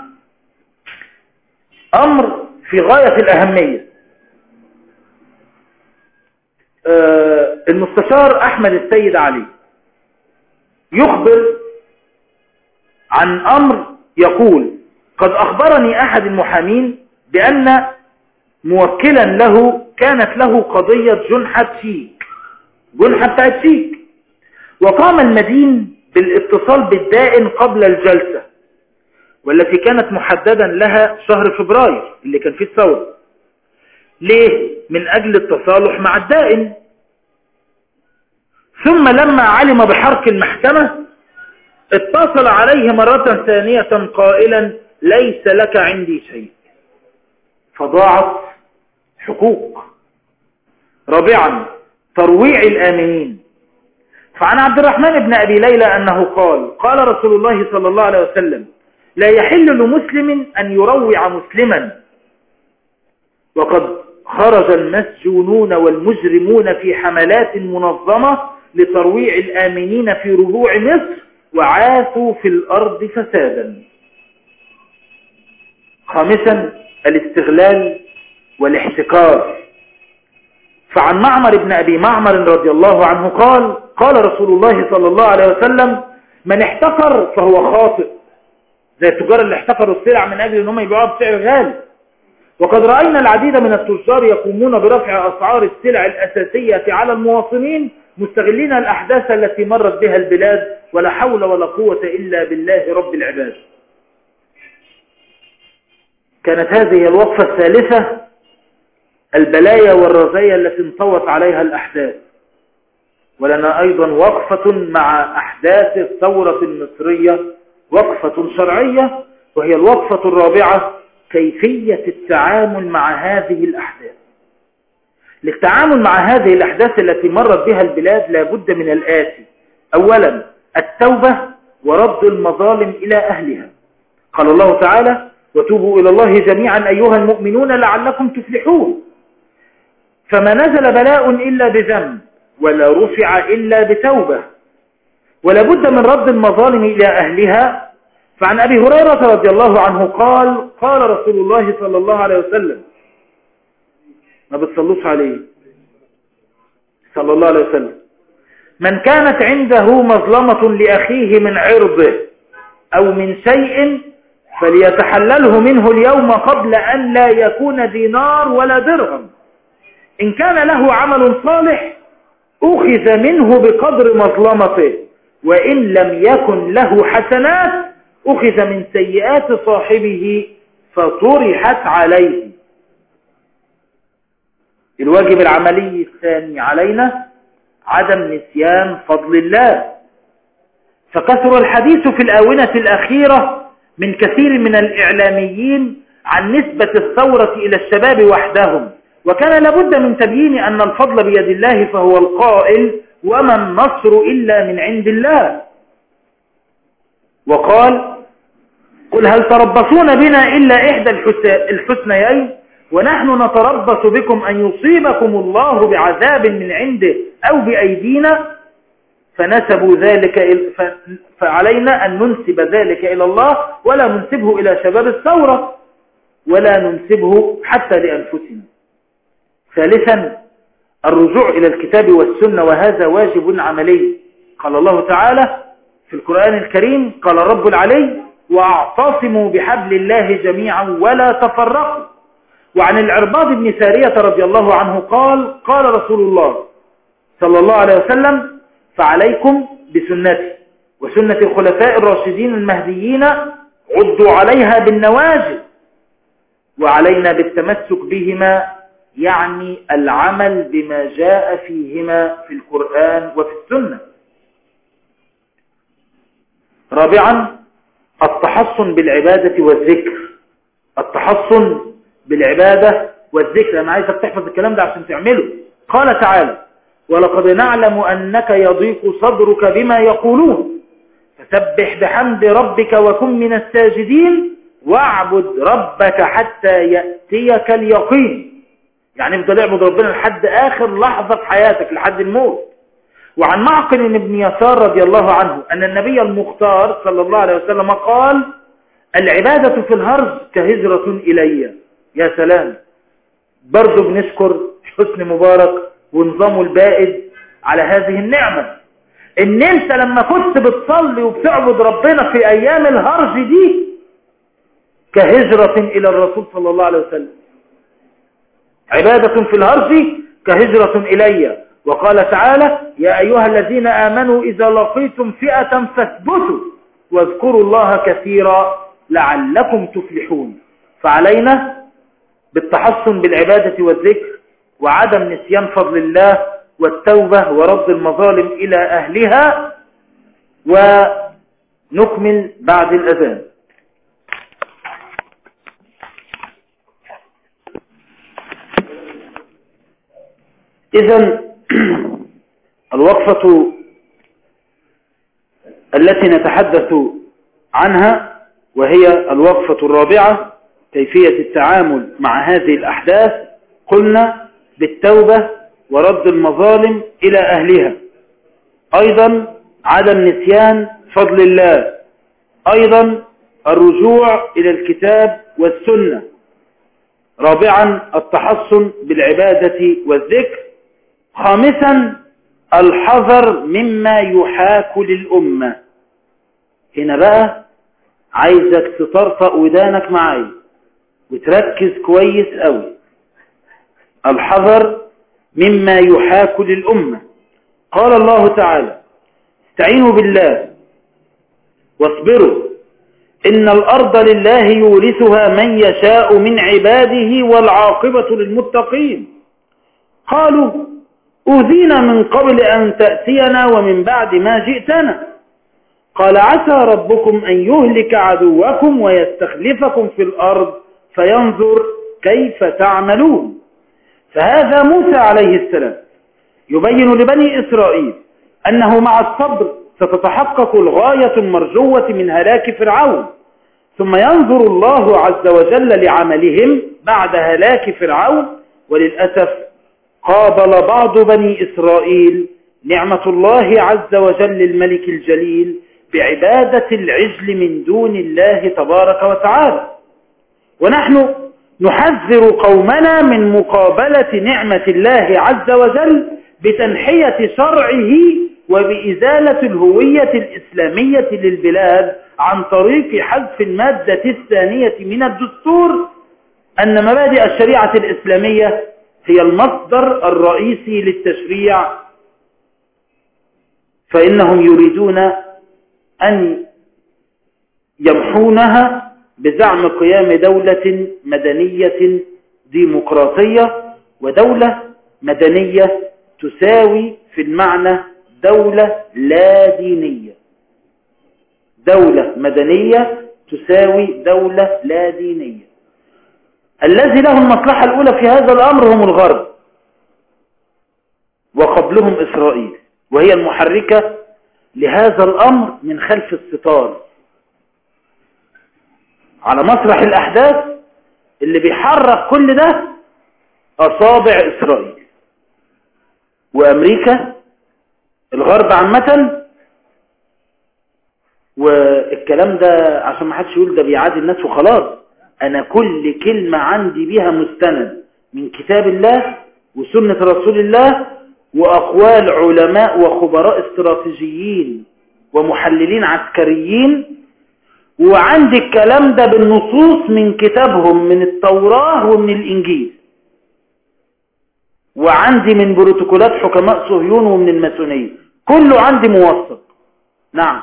أمر في غاية الأهمية آه، المستشار أحمد السيد علي يخبر عن أمر يقول قد أخبرني أحد المحامين بأن موكلا له كانت له قضية جنحة شيك جنحة بتاعت شيك وقام المدين بالاتصال بالدائن قبل الجلسة والتي كانت محددا لها شهر فبراير اللي كان فيه الثورة ليه؟ من أجل التصالح مع الدائن ثم لما علم بحرق المحكمة اتصل عليه مرة ثانية قائلا ليس لك عندي شيء فضاعت حقوق رابعا ترويع الآمنين فعن عبد الرحمن بن أبي ليلى أنه قال قال رسول الله صلى الله عليه وسلم لا يحل لمسلم أن يروع مسلما وقد خرج المسجونون والمجرمون في حملات منظمة لترويع الآمنين في ربوع مصر وعاثوا في الأرض فسادا خامسا الاستغلال والاحتكار فعن معمر بن أبي معمر رضي الله عنه قال قال رسول الله صلى الله عليه وسلم من احتكر فهو خاطئ زي التجار اللي احتكروا السلع من أجل أنهم يبيعوها بسعر غالي وقد رأينا العديد من التجار يقومون برفع أسعار السلع الأساسية على المواطنين مستغلين الأحداث التي مرت بها البلاد ولا حول ولا قوة إلا بالله رب العباد كانت هذه الوقفة الثالثة البلايا والرزايا التي انطوت عليها الأحداث ولنا أيضا وقفة مع أحداث الثورة المصرية وقفة شرعية وهي الوقفة الرابعة كيفية التعامل مع هذه الأحداث للتعامل مع هذه الأحداث التي مرت بها البلاد لابد من الآتي أولا التوبة ورد المظالم إلى أهلها قال الله تعالى وتوبوا إلى الله جميعا أيها المؤمنون لعلكم تفلحون فما نزل بلاء إلا بذنب ولا رفع إلا بتوبة ولا بد من رد المظالم إلى أهلها فعن أبي هريرة رضي الله عنه قال قال رسول الله صلى الله عليه وسلم ما بتصلوش عليه صلى الله عليه وسلم من كانت عنده مظلمة لأخيه من عرضه أو من شيء فليتحلله منه اليوم قبل أن لا يكون دينار ولا درهم إن كان له عمل صالح أخذ منه بقدر مظلمته وإن لم يكن له حسنات أخذ من سيئات صاحبه فطرحت عليه الواجب العملي الثاني علينا عدم نسيان فضل الله فكثر الحديث في الآونة الأخيرة من كثير من الإعلاميين عن نسبة الثورة إلى الشباب وحدهم وكان لابد من تبيين أن الفضل بيد الله فهو القائل وما النصر إلا من عند الله وقال قل هل تربصون بنا إلا إحدى الحسنيين ونحن نتربص بكم أن يصيبكم الله بعذاب من عنده أو بأيدينا فنسبوا ذلك فعلينا أن ننسب ذلك إلى الله ولا ننسبه إلى شباب الثورة ولا ننسبه حتى لأنفسنا ثالثا الرجوع إلى الكتاب والسنة وهذا واجب عملي قال الله تعالى في القرآن الكريم قال رب العلي واعتصموا بحبل الله جميعا ولا تفرقوا وعن العرباض بن سارية رضي الله عنه قال قال رسول الله صلى الله عليه وسلم فعليكم بسنتي وسنة الخلفاء الراشدين المهديين عدوا عليها بالنواجد وعلينا بالتمسك بهما يعني العمل بما جاء فيهما في القرآن وفي السنة رابعا التحصن بالعبادة والذكر التحصن بالعبادة والذكر أنا عايزك تحفظ الكلام ده عشان تعمله قال تعالى ولقد نعلم أنك يضيق صدرك بما يقولون فسبح بحمد ربك وكن من الساجدين واعبد ربك حتى يأتيك اليقين يعني افضل اعبد ربنا لحد آخر لحظة في حياتك لحد الموت وعن معقل بن يسار رضي الله عنه أن النبي المختار صلى الله عليه وسلم قال العبادة في الهرز كهجرة إلي يا سلام برضو بنشكر حسن مبارك ونظامه البائد على هذه النعمة ان انت لما كنت بتصلي وبتعبد ربنا في ايام الهرج دي كهجرة الى الرسول صلى الله عليه وسلم عبادة في الهرج كهجرة الي وقال تعالى يا ايها الذين امنوا اذا لقيتم فئة فاثبتوا واذكروا الله كثيرا لعلكم تفلحون فعلينا بالتحصن بالعبادة والذكر وعدم نسيان فضل الله والتوبة ورد المظالم إلى أهلها ونكمل بعد الأذان إذا الوقفة التي نتحدث عنها وهي الوقفة الرابعة كيفية التعامل مع هذه الأحداث قلنا بالتوبة ورد المظالم إلى أهلها أيضا عدم نسيان فضل الله أيضا الرجوع إلى الكتاب والسنة رابعا التحصن بالعبادة والذكر خامسا الحذر مما يحاك للأمة هنا بقى عايزك تطرفق ودانك معايا وتركز كويس قوي الحذر مما يحاك للأمة قال الله تعالى استعينوا بالله واصبروا إن الأرض لله يورثها من يشاء من عباده والعاقبة للمتقين قالوا أوذينا من قبل أن تأتينا ومن بعد ما جئتنا قال عسى ربكم أن يهلك عدوكم ويستخلفكم في الأرض فينظر كيف تعملون فهذا موسى عليه السلام يبين لبني إسرائيل أنه مع الصبر ستتحقق الغاية المرجوة من هلاك فرعون ثم ينظر الله عز وجل لعملهم بعد هلاك فرعون وللأسف قابل بعض بني إسرائيل نعمة الله عز وجل الملك الجليل بعبادة العجل من دون الله تبارك وتعالى ونحن نحذر قومنا من مقابلة نعمة الله عز وجل بتنحية شرعه وبإزالة الهوية الإسلامية للبلاد عن طريق حذف المادة الثانية من الدستور أن مبادئ الشريعة الإسلامية هي المصدر الرئيسي للتشريع فإنهم يريدون أن يمحونها بزعم قيام دولة مدنية ديمقراطية ودولة مدنية تساوي في المعنى دولة لا دينية دولة مدنية تساوي دولة لا دينية الذي له المصلحة الأولى في هذا الأمر هم الغرب وقبلهم إسرائيل وهي المحركة لهذا الأمر من خلف الستار على مسرح الأحداث اللي بيحرك كل ده أصابع إسرائيل وأمريكا الغرب عامة والكلام ده عشان ما حدش يقول ده بيعادي الناس وخلاص أنا كل كلمة عندي بيها مستند من كتاب الله وسنة رسول الله وأقوال علماء وخبراء استراتيجيين ومحللين عسكريين وعندي الكلام ده بالنصوص من كتابهم من التوراة ومن الإنجيل وعندي من بروتوكولات حكماء صهيون ومن الماسونية كله عندي موثق نعم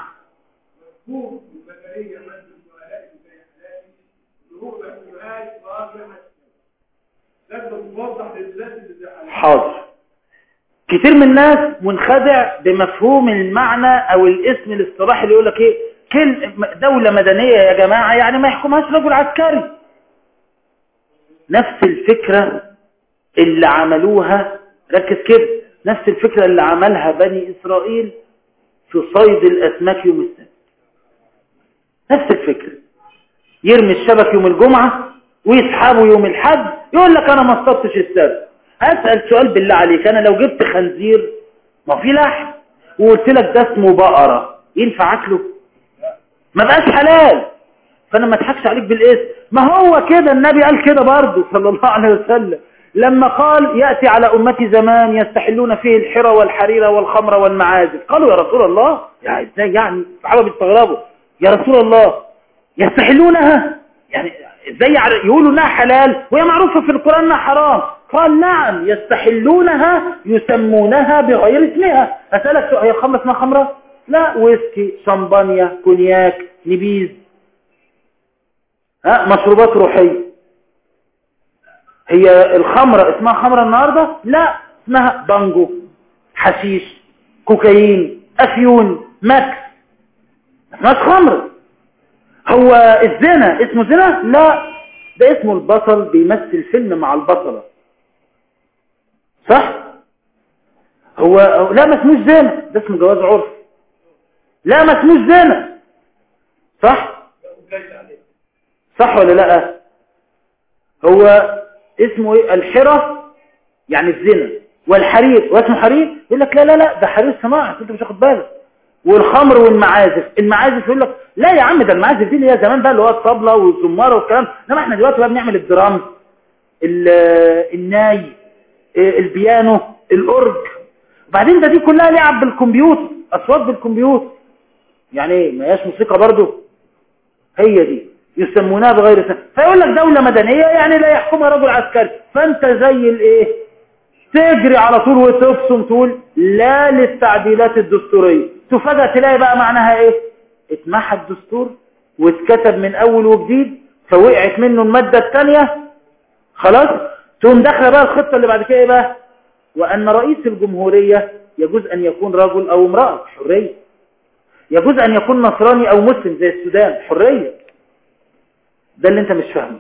حاضر كتير من الناس منخدع بمفهوم المعنى او الاسم الاصطلاحي اللي يقول لك ايه كل دولة مدنية يا جماعة يعني ما يحكمهاش رجل عسكري نفس الفكرة اللي عملوها ركز كده نفس الفكرة اللي عملها بني إسرائيل في صيد الأسماك يوم السبت نفس الفكرة يرمي الشبك يوم الجمعة ويسحبه يوم الحد يقول لك أنا ما اصطدتش السبت أسأل سؤال بالله عليك أنا لو جبت خنزير ما في لحم وقلت لك ده اسمه بقرة ينفع أكله ما بقاش حلال فأنا ما اضحكش عليك بالاسم ما هو كده النبي قال كده برضه صلى الله عليه وسلم لما قال يأتي على أمتي زمان يستحلون فيه الحرى والحريرة والخمر والمعازف قالوا يا رسول الله يعني ازاي يعني الصحابة بيستغربوا يا رسول الله يستحلونها يعني ازاي يقولوا انها حلال وهي معروفة في القرآن انها حرام قال نعم يستحلونها يسمونها بغير اسمها أسألك سؤال هي الخمر اسمها خمرة لا ويسكي شمبانيا كونياك نبيذ ها مشروبات روحية هي الخمرة اسمها خمرة النهاردة لا اسمها بانجو حشيش كوكايين افيون ماكس اسمها خمر هو الزنا اسمه زنا لا ده اسمه البصل بيمثل فيلم مع البصلة صح هو لا ما اسموش زنا ده اسمه جواز عرف لا ما اسموش زنا صح صح ولا لا هو اسمه ايه الحرة يعني الزنا والحرير واسمه حرير يقول لك لا لا لا ده حرير صناعي انت مش واخد بالك والخمر والمعازف المعازف يقول لك لا يا عم ده المعازف دي اللي هي زمان بقى اللي هو الطبلة والزمارة والكلام انما احنا دلوقتي بقى بنعمل الدرامز الناي البيانو الاورج وبعدين ده دي كلها لعب بالكمبيوتر اصوات بالكمبيوتر يعني ايه ما هياش موسيقى برضو هي دي يسمونها بغير اسم فيقول لك دولة مدنية يعني لا يحكمها رجل عسكري فانت زي الايه تجري على طول وتبصم تقول لا للتعديلات الدستورية تفاجأ تلاقي بقى معناها ايه اتمحى الدستور واتكتب من اول وجديد فوقعت منه المادة الثانية خلاص تقوم داخله بقى الخطة اللي بعد كده ايه بقى وان رئيس الجمهورية يجوز ان يكون رجل او امرأة حرية يجوز ان يكون نصراني او مسلم زي السودان حرية ده اللي انت مش فاهمه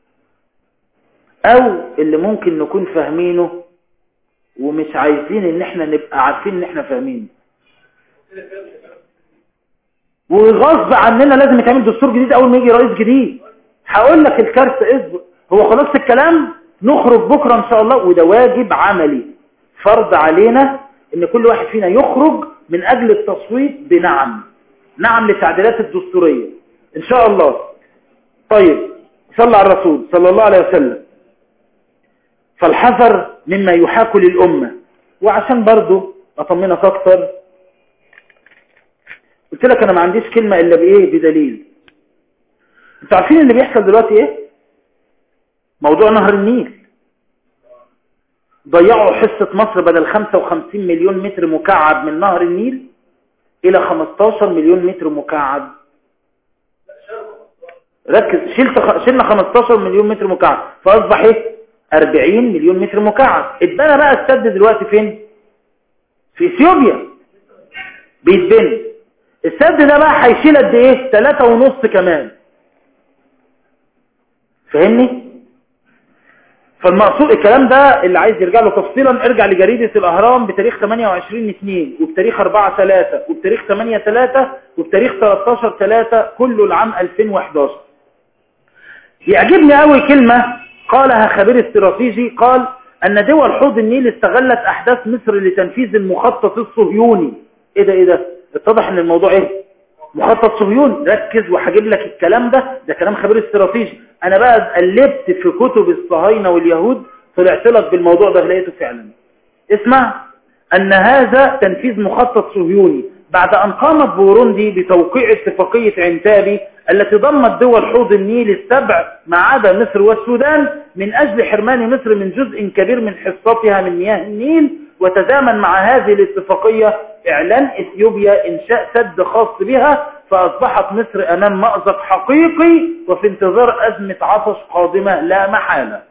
او اللي ممكن نكون فاهمينه ومش عايزين ان احنا نبقى عارفين ان احنا فاهمينه وغصب عننا لازم يتعمل دستور جديد اول ما يجي رئيس جديد هقول لك الكارثه اصبر هو خلاص الكلام نخرج بكره ان شاء الله وده واجب عملي فرض علينا ان كل واحد فينا يخرج من اجل التصويت بنعم نعم للتعديلات الدستورية ان شاء الله طيب صلى على الرسول صلى الله عليه وسلم فالحذر مما يحاك للأمة وعشان برضو أطمنك أكتر قلت لك أنا ما عنديش كلمة إلا بإيه بدليل انتوا عارفين اللي بيحصل دلوقتي إيه موضوع نهر النيل ضيعوا حصة مصر بدل 55 مليون متر مكعب من نهر النيل إلى 15 مليون متر مكعب ركز شلت شلنا 15 مليون متر مكعب فأصبح إيه 40 مليون متر مكعب اتبنى بقى السد دلوقتي فين في اثيوبيا بيتبني السد ده بقى هيشيل قد ايه 3 ونص كمان فاهمني فالمقصود الكلام ده اللي عايز يرجع له تفصيلا ارجع لجريدة الاهرام بتاريخ 28 2 وبتاريخ 4 3 وبتاريخ 8 3 وبتاريخ 13 3 كله العام 2011 يعجبني قوي كلمة قالها خبير استراتيجي قال أن دول حوض النيل استغلت أحداث مصر لتنفيذ المخطط الصهيوني إيه ده إيه ده اتضح أن الموضوع إيه مخطط صهيوني ركز وهجيب لك الكلام ده ده كلام خبير استراتيجي أنا بقى قلبت في كتب الصهاينة واليهود طلعت لك بالموضوع ده لقيته فعلا اسمع أن هذا تنفيذ مخطط صهيوني بعد أن قامت بوروندي بتوقيع اتفاقية عنتابي التي ضمت دول حوض النيل السبع ما عدا مصر والسودان من أجل حرمان مصر من جزء كبير من حصتها من مياه النيل وتزامن مع هذه الاتفاقية إعلان إثيوبيا إنشاء سد خاص بها فأصبحت مصر أمام مأزق حقيقي وفي انتظار أزمة عطش قادمة لا محالة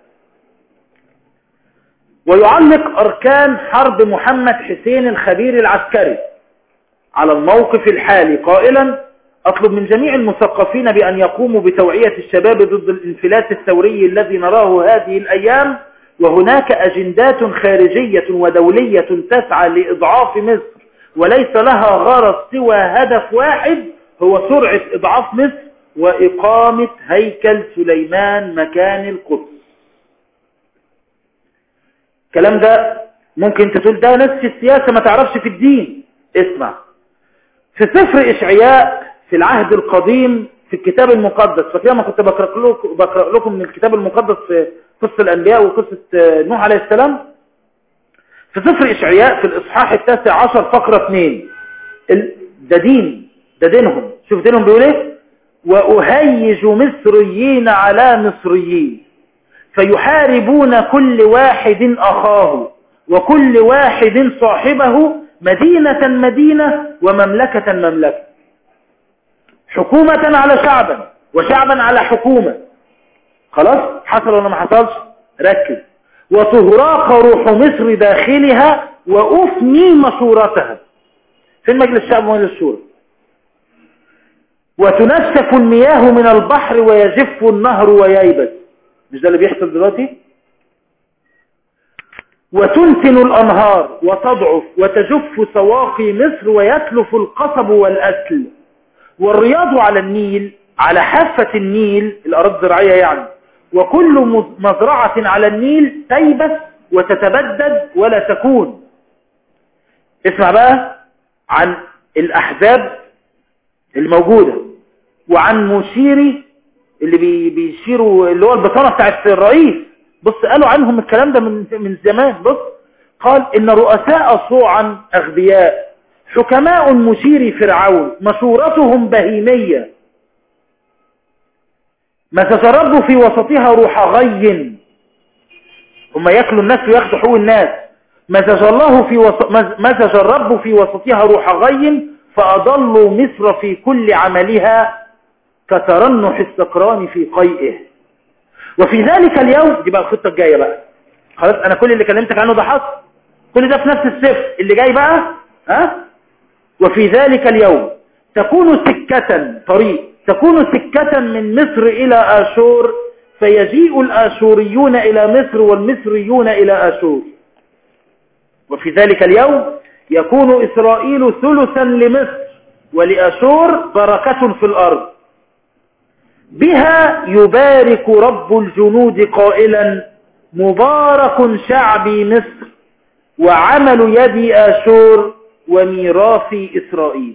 ويعلق أركان حرب محمد حسين الخبير العسكري على الموقف الحالي قائلا أطلب من جميع المثقفين بأن يقوموا بتوعية الشباب ضد الانفلات الثوري الذي نراه هذه الأيام وهناك أجندات خارجية ودولية تسعى لإضعاف مصر وليس لها غرض سوى هدف واحد هو سرعة إضعاف مصر وإقامة هيكل سليمان مكان القدس الكلام ده ممكن انت تقول ده ناس في السياسة ما تعرفش في الدين اسمع في سفر إشعياء في العهد القديم في الكتاب المقدس فكده ما كنت بقرأ لكم, بقرأ لكم من الكتاب المقدس في قصة الأنبياء وقصة نوح عليه السلام في سفر إشعياء في الإصحاح التاسع عشر فقرة 2 ده دين ده دينهم شوف دينهم بيقول ايه وأهيج مصريين على مصريين فيحاربون كل واحد أخاه وكل واحد صاحبه مدينة مدينة ومملكة مملكة حكومة على شعبا وشعبا على حكومة خلاص حصل ولا ما حصلش ركز وتهراق روح مصر داخلها وأفني مشورتها في مجلس الشعب ومجلس الشورى وتنسف المياه من البحر ويجف النهر وييبس مش ده اللي بيحصل دلوقتي وتنتن الأنهار وتضعف وتجف سواقي مصر ويتلف القصب والأسل والرياض على النيل على حافة النيل الأراضي الزراعية يعني وكل مزرعة على النيل تيبس وتتبدد ولا تكون اسمع بقى عن الأحزاب الموجودة وعن مشيري اللي بي بيشيروا اللي هو البطانة بتاعت الرئيس بص قالوا عنهم الكلام ده من من زمان بص قال إن رؤساء صوعا أغبياء حكماء مشيري فرعون مشورتهم بهيمية ما تتربوا في وسطها روح غي هم ياكلوا الناس وياخدوا حقوق الناس مزج الله في وس... مزج الرب في وسطها روح غي فأضلوا مصر في كل عملها كترنح السكران في قيئه وفي ذلك اليوم دي بقى الخطة الجاية بقى خلاص أنا كل اللي كلمتك عنه ده حصل كل ده في نفس السفر اللي جاي بقى ها وفي ذلك اليوم تكون سكة طريق تكون سكة من مصر إلى آشور فيجيء الآشوريون إلى مصر والمصريون إلى آشور وفي ذلك اليوم يكون إسرائيل ثلثا لمصر ولأشور بركة في الأرض بها يبارك رب الجنود قائلا مبارك شعبي مصر وعمل يد آشور وميراث إسرائيل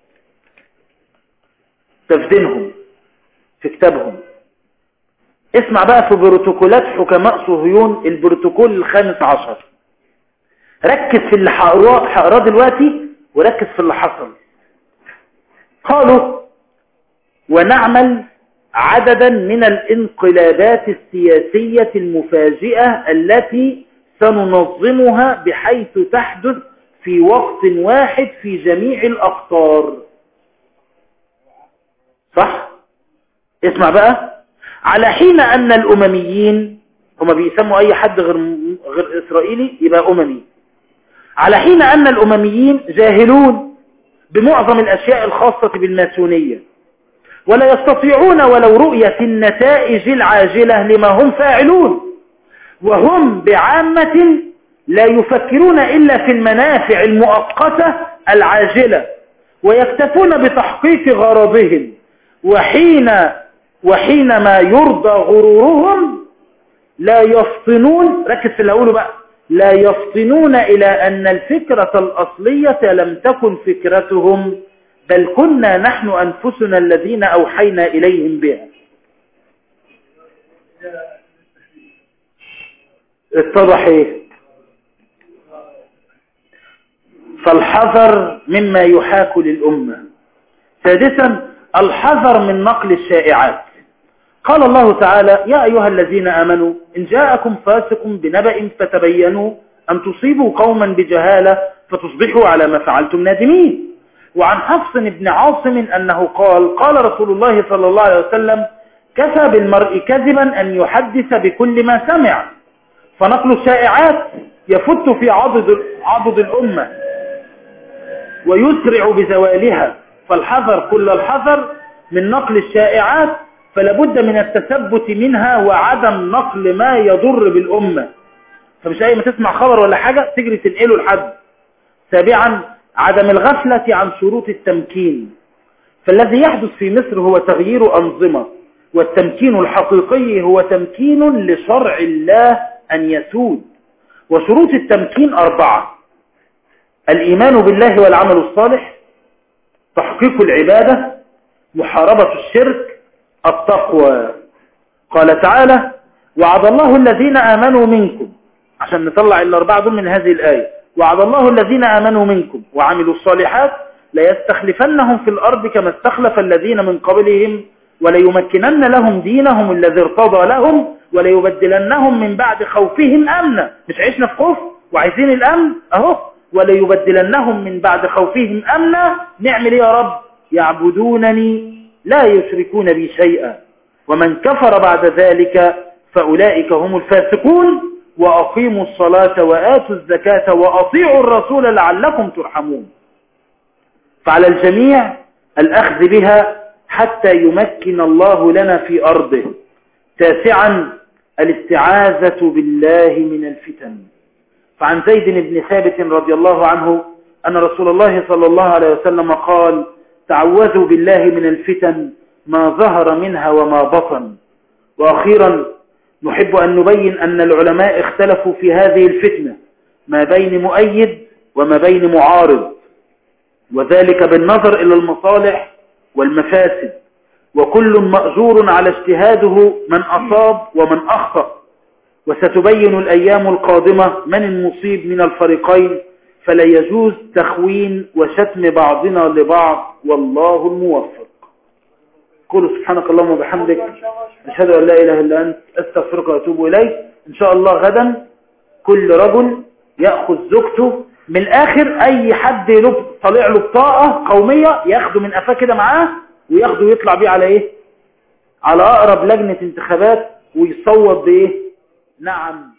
تفدينهم في كتابهم اسمع بقى في بروتوكولات حكماء صهيون البروتوكول الخامس عشر ركز في اللي هقراه دلوقتي وركز في اللي حصل قالوا ونعمل عددا من الانقلابات السياسية المفاجئة التي سننظمها بحيث تحدث في وقت واحد في جميع الأقطار صح؟ اسمع بقى على حين أن الأمميين هما بيسموا أي حد غير, غير إسرائيلي يبقى أممي على حين أن الأمميين جاهلون بمعظم الأشياء الخاصة بالماسونية ولا يستطيعون ولو رؤية النتائج العاجلة لما هم فاعلون وهم بعامة لا يفكرون إلا في المنافع المؤقتة العاجلة ويكتفون بتحقيق غرضهم وحين وحينما يرضى غرورهم لا يفطنون ركز في اللي أقوله بقى لا يفطنون إلى أن الفكرة الأصلية لم تكن فكرتهم بل كنا نحن أنفسنا الذين أوحينا إليهم بها اتضح ايه فالحذر مما يحاك للأمة سادسا الحذر من نقل الشائعات قال الله تعالى يا أيها الذين آمنوا إن جاءكم فاسق بنبأ فتبينوا أن تصيبوا قوما بجهالة فتصبحوا على ما فعلتم نادمين وعن حفص بن عاصم أنه قال قال رسول الله صلى الله عليه وسلم كفى بالمرء كذبا أن يحدث بكل ما سمع فنقل الشائعات يفت في عضد, عضد الأمة ويسرع بزوالها فالحذر كل الحذر من نقل الشائعات فلابد من التثبت منها وعدم نقل ما يضر بالأمة فمش أي ما تسمع خبر ولا حاجة تجري تنقله لحد سابعا عدم الغفلة عن شروط التمكين فالذي يحدث في مصر هو تغيير أنظمة والتمكين الحقيقي هو تمكين لشرع الله أن يسود وشروط التمكين أربعة الإيمان بالله والعمل الصالح تحقيق العبادة محاربة الشرك التقوى قال تعالى وعد الله الذين آمنوا منكم عشان نطلع الأربعة دول من هذه الآية وعد الله الذين آمنوا منكم وعملوا الصالحات ليستخلفنهم في الأرض كما استخلف الذين من قبلهم وليمكنن لهم دينهم الذي ارتضى لهم وليبدلنهم من بعد خوفهم أمنا مش عشنا في خوف وعايزين الأمن أهو وليبدلنهم من بعد خوفهم أمنا نعمل يا رب يعبدونني لا يشركون بي شيئا ومن كفر بعد ذلك فأولئك هم الفاسقون وأقيموا الصلاة وآتوا الزكاة وأطيعوا الرسول لعلكم ترحمون فعلى الجميع الأخذ بها حتى يمكن الله لنا في أرضه تاسعا الاستعاذة بالله من الفتن فعن زيد بن ثابت رضي الله عنه أن رسول الله صلى الله عليه وسلم قال تعوذوا بالله من الفتن ما ظهر منها وما بطن وأخيرا نحب أن نبين أن العلماء اختلفوا في هذه الفتنة ما بين مؤيد وما بين معارض وذلك بالنظر إلى المصالح والمفاسد وكل مأجور على اجتهاده من أصاب ومن أخطأ وستبين الأيام القادمة من المصيب من الفريقين فلا يجوز تخوين وشتم بعضنا لبعض والله الموفق قولوا سبحانك اللهم وبحمدك أشهد أن لا إله إلا أنت أستغفرك وأتوب إليك إن شاء الله غدا كل رجل يأخذ زوجته من الآخر أي حد يلب طلع له بطاقة قومية ياخده من قفاه كده معاه وياخده ويطلع بيه على إيه على أقرب لجنة انتخابات ويصوت بإيه نعم